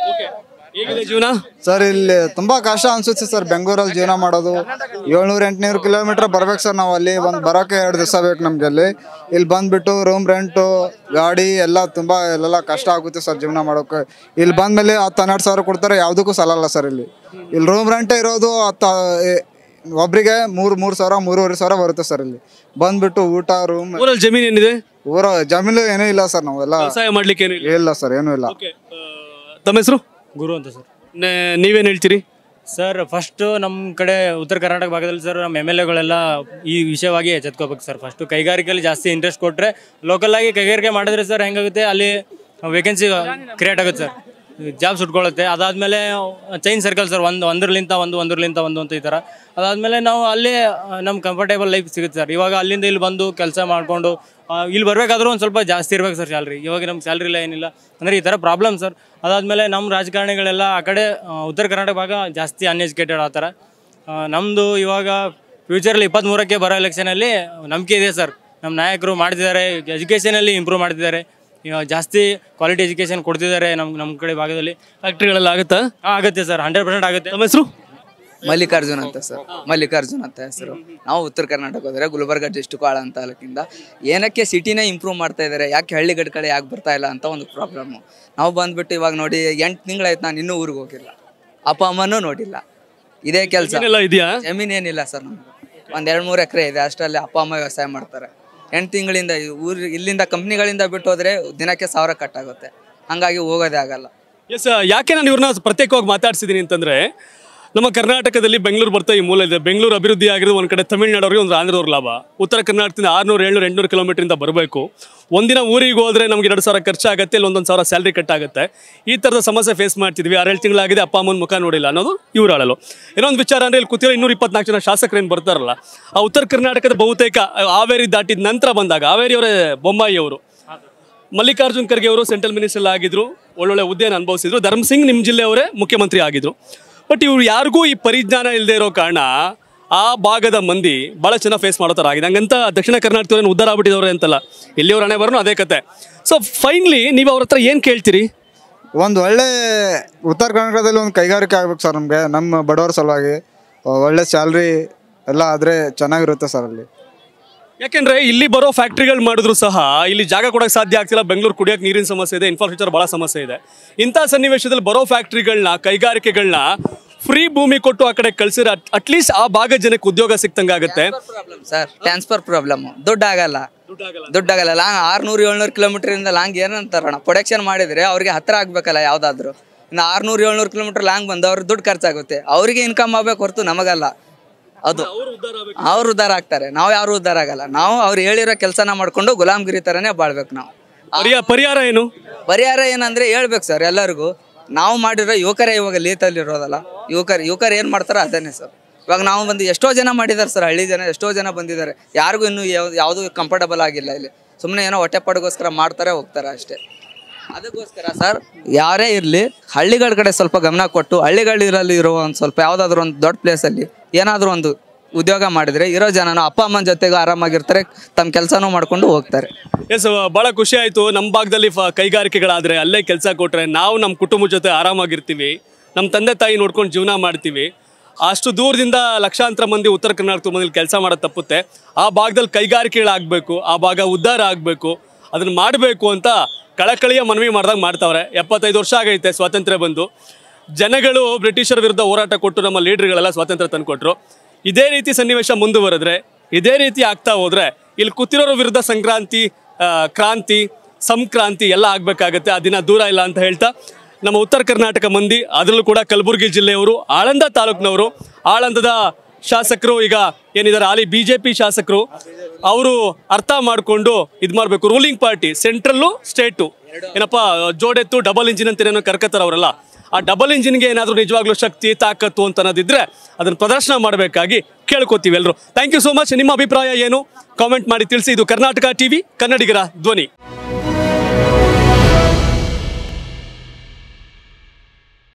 ಹೇಗಿದೆ ಜೀವನ ಸರ್ ಇಲ್ಲಿ ತುಂಬಾ ಕಷ್ಟ ಅನ್ಸುತ್ತೆ ಸರ್ ಬೆಂಗಳೂರಲ್ಲಿ ಜೀವನ ಮಾಡೋದು ಏಳ್ನೂರು ಎಂಟುನೂರು ಕಿಲೋಮೀಟರ್ ಬರ್ಬೇಕು ಸರ್ ನಾವು ಅಲ್ಲಿ ಬಂದು ಬರೋಕೆ ಎರಡು ದಿವಸ ಬೇಕು ನಮ್ಗೆ ಅಲ್ಲಿ ಇಲ್ಲಿ ಬಂದ್ಬಿಟ್ಟು ರೂಮ್ ರೆಂಟು ಗಾಡಿ ಎಲ್ಲ ತುಂಬಾ ಎಲ್ಲ ಕಷ್ಟ ಆಗುತ್ತೆ ಸರ್ ಜೀವನ ಮಾಡೋಕೆ ಇಲ್ಲಿ ಬಂದ್ಮೇಲೆ ಹತ್ತು ಹನ್ನೆರಡು ಸಾವಿರ ಕೊಡ್ತಾರೆ ಯಾವುದಕ್ಕೂ ಸಲಲ್ಲ ಸರ್ ಇಲ್ಲಿ ಇಲ್ಲಿ ರೂಮ್ ರೆಂಟೇ ಇರೋದು ಹತ್ತು ಎ- ಒಬ್ರಿಗೆ ಮೂರು ಮೂರು ಸಾವಿರ ಮೂರುವರೆ ಸಾವಿರ ಬರುತ್ತೆ ಸರ್ ಇಲ್ಲಿ ಬಂದ್ಬಿಟ್ಟು ಊಟ ರೂಮ್ ಊರಲ್ಲಿ ಜಮೀನು ಏನಿದೆ ಊರ ಜಮೀನು ಏನೂ ಇಲ್ಲ ಸರ್ ನಾವೆಲ್ಲ ವ್ಯವಸಾಯ ಮಾಡ್ಲಿಕ್ಕೆ ಏನು ಇಲ್ಲ ಇಲ್ಲ ಸರ್ ಏನೂ ಇಲ್ಲ ತಮ್ಮ ಹೆಸರು ಗುರು ಅಂತ ಸರ್ ನೀವೇನು ಹೇಳ್ತೀರಿ ಸರ್ ಫಸ್ಟು ನಮ್ಮ ಕಡೆ ಉತ್ತರ ಕರ್ನಾಟಕ ಭಾಗದಲ್ಲಿ ಸರ್ ನಮ್ಮ ಎಮ್ ಎಲ್ ಎಗಳೆಲ್ಲ ಈ ವಿಷಯವಾಗಿ ಎಚ್ಚೆತ್ಕೋಬೇಕು ಸರ್ ಫಸ್ಟು ಕೈಗಾರಿಕೆಯಲ್ಲಿ ಜಾಸ್ತಿ ಇಂಟ್ರೆಸ್ಟ್ ಕೊಟ್ಟರೆ ಲೋಕಲಾಗಿ ಕೈಗಾರಿಕೆ ಮಾಡಿದ್ರೆ ಸರ್ ಹೆಂಗಾಗುತ್ತೆ ಅಲ್ಲಿ ವೇಕೆನ್ಸಿ ಕ್ರಿಯೇಟ್ ಆಗುತ್ತೆ ಸರ್ ಜಾಬ್ಸ್ ಉಟ್ಕೊಳ್ಳುತ್ತೆ ಅದಾದಮೇಲೆ ಚೈನ್ ಸರ್ಕಲ್ ಸರ್ ಒಂದು ಒಂದರಲಿಂತ ಒಂದು ಒಂದರಲಿಂತ ಒಂದು ಅಂತ ಈ ಥರ ಅದಾದಮೇಲೆ ನಾವು ಅಲ್ಲೇ ನಮ್ಮ ಕಂಫರ್ಟೇಬಲ್ ಲೈಫ್ ಸಿಗುತ್ತೆ ಸರ್ ಇವಾಗ ಅಲ್ಲಿಂದ ಇಲ್ಲಿ ಬಂದು ಕೆಲಸ ಮಾಡಿಕೊಂಡು ಇಲ್ಲಿ ಬರಬೇಕಾದ್ರೂ ಒಂದು ಸ್ವಲ್ಪ ಜಾಸ್ತಿ ಇರ್ಬೇಕು ಸರ್ ಸ್ಯಾಲ್ರಿ ಇವಾಗ ನಮ್ಮ ಸ್ಯಾಲ್ರಿ ಇಲ್ಲ ಏನಿಲ್ಲ ಅಂದರೆ ಈ ಥರ ಪ್ರಾಬ್ಲಮ್ ಸರ್ ಅದಾದಮೇಲೆ ನಮ್ಮ ರಾಜಕಾರಣಿಗಳೆಲ್ಲ ಆ ಕಡೆ ಆ, ಉತ್ತರ ಕರ್ನಾಟಕ ಭಾಗ ಜಾಸ್ತಿ ಅನ್ಎಜುಕೇಟೆಡ್ ಆ ಥರ ನಮ್ಮದು ಇವಾಗ ಫ್ಯೂಚರಲ್ಲಿ ಇಪ್ಪತ್ತ್ಮೂರಕ್ಕೆ ಬರೋ ಎಲೆಕ್ಷನಲ್ಲಿ ನಂಬಿಕೆ ಇದೆ ಸರ್ ನಮ್ಮ ನಾಯಕರು ಮಾಡ್ತಿದ್ದಾರೆ ಎಜುಕೇಷನಲ್ಲಿ ಇಂಪ್ರೂವ್ ಮಾಡ್ತಿದ್ದಾರೆ ಇವಾಗ ಜಾಸ್ತಿ ಕ್ವಾಲಿಟಿ ಎಜುಕೇಷನ್ ಕೊಡ್ತಿದ್ದಾರೆ ನಮ್ಮ ನಮ್ಮ ಕಡೆ ಭಾಗದಲ್ಲಿ ಫ್ಯಾಕ್ಟ್ರಿಗಳೆಲ್ಲ ಆಗುತ್ತಾ ಹಾಂ ಆಗುತ್ತೆ ಸರ್ ಹಂಡ್ರೆಡ್ ಪರ್ಸೆಂಟ್ ಆಗುತ್ತೆ ನಮ್ಮ ಹೆಸರು ಮಲ್ಲಿಕಾರ್ಜುನ್ ಅಂತ ಸರ್ ಮಲ್ಲಿಕಾರ್ಜುನ್ ಅಂತ ಹೆಸರು ನಾವು ಉತ್ತರ ಕರ್ನಾಟಕ ಹೋದರೆ ಗುಲ್ಬರ್ಗ ಡಿಸ್ಟಿಕ್ ಆಳಂತ ತಾಲೂಕಿಂದ ಏನಕ್ಕೆ ಸಿಟಿನೇ ಇಂಪ್ರೂವ್ ಮಾಡ್ತಾ ಇದ್ದಾರೆ ಯಾಕೆ ಹಳ್ಳಿಗಡ ಕಡೆ ಯಾಕೆ ಬರ್ತಾ ಇಲ್ಲ ಅಂತ ಒಂದು ಪ್ರಾಬ್ಲಮ್ಮು ನಾವು ಬಂದ್ಬಿಟ್ಟು ಇವಾಗ ನೋಡಿ ಎಂಟು ತಿಂಗಳಾಯ್ತು ನಾನು ಇನ್ನೂ ಊರಿಗೆ ಹೋಗಿಲ್ಲ ಅಪ್ಪ ಅಮ್ಮನೂ ನೋಡಿಲ್ಲ ಇದೇ ಕೆಲಸ ಜಮೀನೆಲ್ಲ ಇದೆಯಾ ಜಮೀನ್ ಏನಿಲ್ಲ ಸರ್ ನಮ್ಗೆ ಒಂದು ಎರಡು ಮೂರು ಎಕರೆ ಇದೆ ಅಷ್ಟರಲ್ಲಿ ಅಪ್ಪ ಅಮ್ಮ ವ್ಯವಸಾಯ ಮಾಡ್ತಾರೆ ಎಂಟು ತಿಂಗಳಿಂದ ಊರು ಇಲ್ಲಿಂದ ಕಂಪ್ನಿಗಳಿಂದ ಬಿಟ್ಟು ಹೋದರೆ ದಿನಕ್ಕೆ ಸಾವಿರ ಕಟ್ಟಾಗುತ್ತೆ ಹಂಗಾಗಿ ಹೋಗೋದೇ ಆಗಲ್ಲ ಎಸ್ ಯಾಕೆ ನಾನು ಇವ್ರನ್ನ ಪ್ರತ್ಯೇಕವಾಗಿ ಮಾತಾಡ್ಸಿದ್ದೀನಿ ಅಂತಂದ್ರೆ ನಮ್ಮ ಕರ್ನಾಟಕದಲ್ಲಿ ಬೆಂಗಳೂರು ಬರ್ತಾ ಈ ಮೂಲ ಇದೆ ಬೆಂಗಳೂರು ಅಭಿವೃದ್ಧಿ ಆಗಿರೋದು ಒಂದು ಕಡೆ ತಮಿಳ್ನಾಡವ್ರಿಗೆ ಒಂದು ಆಂಧ್ರದವ್ರ ಲಾಭ ಉತ್ತರ ಕರ್ನಾಟಕದಿಂದ ಆರುನೂರು ಏಳ್ನೂರು ಎಂಟುನೂರು ಕಿಲೋಮೀಟರಿಂದ ಬರಬೇಕು ಒಂದಿನ ಊರಿಗೆ ಹೋದ್ರೆ ನಮ್ಗೆ ಎರಡು ಸಾವಿರ ಖರ್ಚಾಗುತ್ತೆ ಇಲ್ಲಿ ಒಂದೊಂದು ಸಾವಿರ ಸ್ಯಾಲ್ರಿ ಕಟ್ ಆಗುತ್ತೆ ಈ ಥರದ ಸಮಸ್ಯೆ ಫೇಸ್ ಮಾಡ್ತಿದ್ವಿ ಆರೇಳು ತಿಂಗಳಾಗಿದೆ ಅಪ್ಪ ಅಮ್ಮನ ಮುಖ ನೋಡಿಲ್ಲ ಅನ್ನೋದು ಇವ್ರು ಆಳಲು ಇನ್ನೊಂದು ವಿಚಾರ ಅಂದರೆ ಇಲ್ಲಿ ಕೂತಿರೋ ಇನ್ನೂರ ಇಪ್ಪತ್ನಾಲ್ಕು ಜನ ಶಾಸಕರು ಏನು ಬರ್ತಾರಲ್ಲ ಆ ಉತ್ತರ ಕರ್ನಾಟಕದ ಬಹುತೇಕ ಹಾವೇರಿ ದಾಟಿದ ನಂತರ ಬಂದಾಗ ಹಾವೇರಿಯವರೇ ಬೊಮ್ಮಾಯಿ ಅವರು ಮಲ್ಲಿಕಾರ್ಜುನ್ ಖರ್ಗೆ ಅವರು ಸೆಂಟ್ರಲ್ ಮಿನಿಸ್ಟರ್ ಆಗಿದ್ರು ಒಳ್ಳೊಳ್ಳೆ ಹುದ್ದೆಯನ್ನು ಅನುಭವಿಸಿದ್ರು ಧರ್ಮ್ ಸಿಂಗ್ ನಿಮ್ಮ ಜಿಲ್ಲೆಯವರೇ ಮುಖ್ಯಮಂತ್ರಿ ಆಗಿದ್ರು ಬಟ್ ಇವ್ರು ಯಾರಿಗೂ ಈ ಪರಿಜ್ಞಾನ ಇಲ್ಲದೆ ಇರೋ ಕಾರಣ ಆ ಭಾಗದ ಮಂದಿ ಭಾಳ ಚೆನ್ನಾಗಿ ಫೇಸ್ ಮಾಡೋ ಥರ ಆಗಿದೆ ಹಂಗಂತ ದಕ್ಷಿಣ ಕರ್ನಾಟಕದವ್ರೇನು ಉದ್ಧಾರ ಆಗ್ಬಿಟ್ಟಿದವ್ರೆ ಅಂತಲ್ಲ ಎಲ್ಲಿಯವ್ರ ಹಣೆ ಬರೋನು ಅದೇ ಕತೆ ಸೊ ಫೈನ್ಲಿ ನೀವು ಅವ್ರ ಹತ್ರ ಏನು ಕೇಳ್ತೀರಿ ಒಂದು ಒಳ್ಳೆ ಉತ್ತರ ಕರ್ನಾಟಕದಲ್ಲಿ ಒಂದು ಕೈಗಾರಿಕೆ ಆಗ್ಬೇಕು ಸರ್ ನಮಗೆ ನಮ್ಮ ಬಡವರ ಸಲುವಾಗಿ ಒಳ್ಳೆ ಸ್ಯಾಲ್ರಿ ಎಲ್ಲ ಆದರೆ ಚೆನ್ನಾಗಿರುತ್ತೆ ಸರ್ ಅಲ್ಲಿ ಯಾಕೆಂದ್ರೆ ಇಲ್ಲಿ ಬರೋ ಫ್ಯಾಕ್ಟ್ರಿಗಳು ಮಾಡಿದ್ರು ಸಹ ಇಲ್ಲಿ ಜಾಗ ಕೊಡಕ್ಕೆ ಸಾಧ್ಯ ಆಗ್ತಿಲ್ಲ ಬೆಂಗಳೂರು ಕುಡಿಯೋಕೆ ನೀರಿನ ಸಮಸ್ಯೆ ಇದೆ ಇನ್ಫ್ರಾಸ್ಟ್ರಕ್ಚರ್ ಭಾಳ ಸಮಸ್ಯೆ ಇದೆ ಇಂಥ ಸನ್ನಿವೇಶದಲ್ಲಿ ಬರೋ ಫ್ಯಾಕ್ಟ್ರಿಗಳನ್ನ ಕೈಗಾರಿಕೆಗಳನ್ನ ಫ್ರೀ ಭೂಮಿ ಕೊಟ್ಟು ಆ ಕಡೆ ಕಳ್ಸಿದ್ರೆ ಅಟ್ಲೀಸ್ಟ್ ಆ ಭಾಗದ ಜನಕ್ಕೆ ಉದ್ಯೋಗ ಸಿಕ್ತಂಗಾಗುತ್ತೆ ಸರ್ ಟ್ರಾನ್ಸ್ಫರ್ ಪ್ರಾಬ್ಲಮ್ ದುಡ್ಡು ಆಗಲ್ಲ ದುಡ್ಡು ಆಗಲ್ಲ ಲಾಂಗ್ ಆರ್ನೂರು ಏಳ್ನೂರು ಕಿಲೋಮೀಟರ್ ಇಂದ ಲಾಂಗ್ ಏನಂತಾರಣ ಪ್ರೊಡಕ್ಷನ್ ಮಾಡಿದ್ರೆ ಅವ್ರಿಗೆ ಹತ್ರ ಆಗ್ಬೇಕಲ್ಲ ಯಾವ್ದಾದ್ರು ಇನ್ನು ಆರ್ನೂರು ಏಳ್ನೂರು ಕಿಲೋಮೀಟರ್ ಲಾಂಗ್ ಬಂದು ಅವ್ರಿಗೆ ದುಡ್ಡು ಖರ್ಚಾಗುತ್ತೆ ಅವರಿಗೆ ಇನ್ಕಮ್ ಆಗ್ಬೇಕು ಹೊರತು ನಮಗಲ್ಲ ಅದು ಅವ್ರು ಉದ್ಧಾರ ಆಗ್ತಾರೆ ನಾವು ಯಾರು ಉದ್ಧಾರ ಆಗಲ್ಲ ನಾವು ಅವ್ರು ಹೇಳಿರೋ ಕೆಲಸನ ಮಾಡ್ಕೊಂಡು ಗುಲಾಮ್ಗಿರಿ ಥರನೇ ಬಾಳ್ಬೇಕು ನಾವು ಪರಿಹಾರ ಪರಿಹಾರ ಏನು ಪರಿಹಾರ ಏನಂದ್ರೆ ಹೇಳ್ಬೇಕು ಸರ್ ಎಲ್ಲರಿಗೂ ನಾವು ಮಾಡಿರೋ ಯುವಕರೇ ಇವಾಗ ಲೀತಲ್ಲಿ ಇರೋದಲ್ಲ ಯುವಕರು ಯುವಕರು ಏನು ಮಾಡ್ತಾರೋ ಅದನ್ನೇ ಸರ್ ಇವಾಗ ನಾವು ಬಂದು ಎಷ್ಟೋ ಜನ ಮಾಡಿದ್ದಾರೆ ಸರ್ ಹಳ್ಳಿ ಜನ ಎಷ್ಟೋ ಜನ ಬಂದಿದ್ದಾರೆ ಯಾರಿಗೂ ಇನ್ನೂ ಯಾವ್ದು ಯಾವುದು ಕಂಫರ್ಟಬಲ್ ಆಗಿಲ್ಲ ಇಲ್ಲಿ ಸುಮ್ಮನೆ ಏನೋ ಹೊಟ್ಟೆಪಾಡಿಗೋಸ್ಕರ ಮಾಡ್ತಾರೆ ಹೋಗ್ತಾರೆ ಅಷ್ಟೇ ಅದಕ್ಕೋಸ್ಕರ ಸರ್ ಯಾರೇ ಇರಲಿ ಹಳ್ಳಿಗಳ ಕಡೆ ಸ್ವಲ್ಪ ಗಮನ ಕೊಟ್ಟು ಹಳ್ಳಿಗಳಿರಲ್ಲಿ ಇರೋ ಒಂದು ಸ್ವಲ್ಪ ಯಾವುದಾದ್ರೂ ಒಂದು ದೊಡ್ಡ ಪ್ಲೇಸಲ್ಲಿ ಏನಾದರೂ ಒಂದು ಉದ್ಯೋಗ ಮಾಡಿದರೆ ಇರೋ ಜನನ ಅಪ್ಪ ಅಮ್ಮನ ಜೊತೆಗೂ ಆರಾಮಾಗಿರ್ತಾರೆ ತಮ್ಮ ಕೆಲಸನೂ ಮಾಡ್ಕೊಂಡು ಹೋಗ್ತಾರೆ ಎಸ್ ಭಾಳ ಖುಷಿ ಆಯಿತು ನಮ್ಮ ಭಾಗದಲ್ಲಿ ಫ ಕೈಗಾರಿಕೆಗಳಾದರೆ ಅಲ್ಲೇ ಕೆಲಸ ಕೊಟ್ಟರೆ ನಾವು ನಮ್ಮ ಕುಟುಂಬದ ಜೊತೆ ಆರಾಮಾಗಿರ್ತೀವಿ ನಮ್ಮ ತಂದೆ ತಾಯಿ ನೋಡ್ಕೊಂಡು ಜೀವನ ಮಾಡ್ತೀವಿ ಅಷ್ಟು ದೂರದಿಂದ ಲಕ್ಷಾಂತರ ಮಂದಿ ಉತ್ತರ ಕರ್ನಾಟಕದ ಮಂದಿ ಕೆಲಸ ಮಾಡೋದು ತಪ್ಪುತ್ತೆ ಆ ಭಾಗದಲ್ಲಿ ಕೈಗಾರಿಕೆಗಳಾಗಬೇಕು ಆ ಭಾಗ ಉದ್ಧಾರ ಆಗಬೇಕು ಅದನ್ನು ಮಾಡಬೇಕು ಅಂತ ಕಳಕಳಿಯ ಮನವಿ ಮಾಡಿದಾಗ ಮಾಡ್ತಾವ್ರೆ ಎಪ್ಪತ್ತೈದು ವರ್ಷ ಆಗೈತೆ ಸ್ವಾತಂತ್ರ್ಯ ಬಂದು ಜನಗಳು ಬ್ರಿಟಿಷರ ವಿರುದ್ಧ ಹೋರಾಟ ಕೊಟ್ಟು ನಮ್ಮ ಲೀಡರ್ಗಳೆಲ್ಲ ಸ್ವಾತಂತ್ರ್ಯ ತಂದುಕೊಟ್ರು ಇದೇ ರೀತಿ ಸನ್ನಿವೇಶ ಮುಂದುವರೆದ್ರೆ ಇದೇ ರೀತಿ ಆಗ್ತಾ ಹೋದ್ರೆ ಇಲ್ಲಿ ಕೂತಿರೋರ ವಿರುದ್ಧ ಸಂಕ್ರಾಂತಿ ಆ, ಕ್ರಾಂತಿ ಸಂಕ್ರಾಂತಿ ಎಲ್ಲ ಆಗಬೇಕಾಗತ್ತೆ ಆ ದಿನ ದೂರ ಇಲ್ಲ ಅಂತ ಹೇಳ್ತಾ ನಮ್ಮ ಉತ್ತರ ಕರ್ನಾಟಕ ಮಂದಿ ಅದರಲ್ಲೂ ಕೂಡ ಕಲಬುರಗಿ ಜಿಲ್ಲೆಯವರು ಆಳಂದ ತಾಲೂಕಿನವರು ಆಳಂದದ ಶಾಸಕರು ಈಗ ಏನಿದ್ದಾರೆ ಹಾಲಿ ಬಿ ಜೆ ಪಿ ಶಾಸಕರು ಅವರು ಅರ್ಥ ಮಾಡಿಕೊಂಡು ಇದು ಮಾಡಬೇಕು ರೂಲಿಂಗ್ ಪಾರ್ಟಿ ಸೆಂಟ್ರಲ್ಲು ಸ್ಟೇಟು ಏನಪ್ಪ ಜೋಡೆತ್ತು ಡಬಲ್ ಇಂಜಿನ್ ಅಂತ ಏನೇನೋ ಕರ್ಕತ್ತಾರ ಅವರೆಲ್ಲ ಆ ಡಬಲ್ ಇಂಜಿನ್ಗೆ ಏನಾದರೂ ನಿಜವಾಗ್ಲೂ ಶಕ್ತಿ ತಾಕತ್ತು ಅಂತ ಅನ್ನೋದಿದ್ರೆ ಅದನ್ನು ಪ್ರದರ್ಶನ ಮಾಡಬೇಕಾಗಿ ಕೇಳ್ಕೊತೀವಿ ಎಲ್ಲರೂ ಥ್ಯಾಂಕ್ ಯು ಸೋ ಮಚ್ ನಿಮ್ಮ ಅಭಿಪ್ರಾಯ ಏನು ಕಾಮೆಂಟ್ ಮಾಡಿ ತಿಳಿಸಿ ಇದು ಕರ್ನಾಟಕ ಟಿವಿ ಕನ್ನಡಿಗರ ಧ್ವನಿ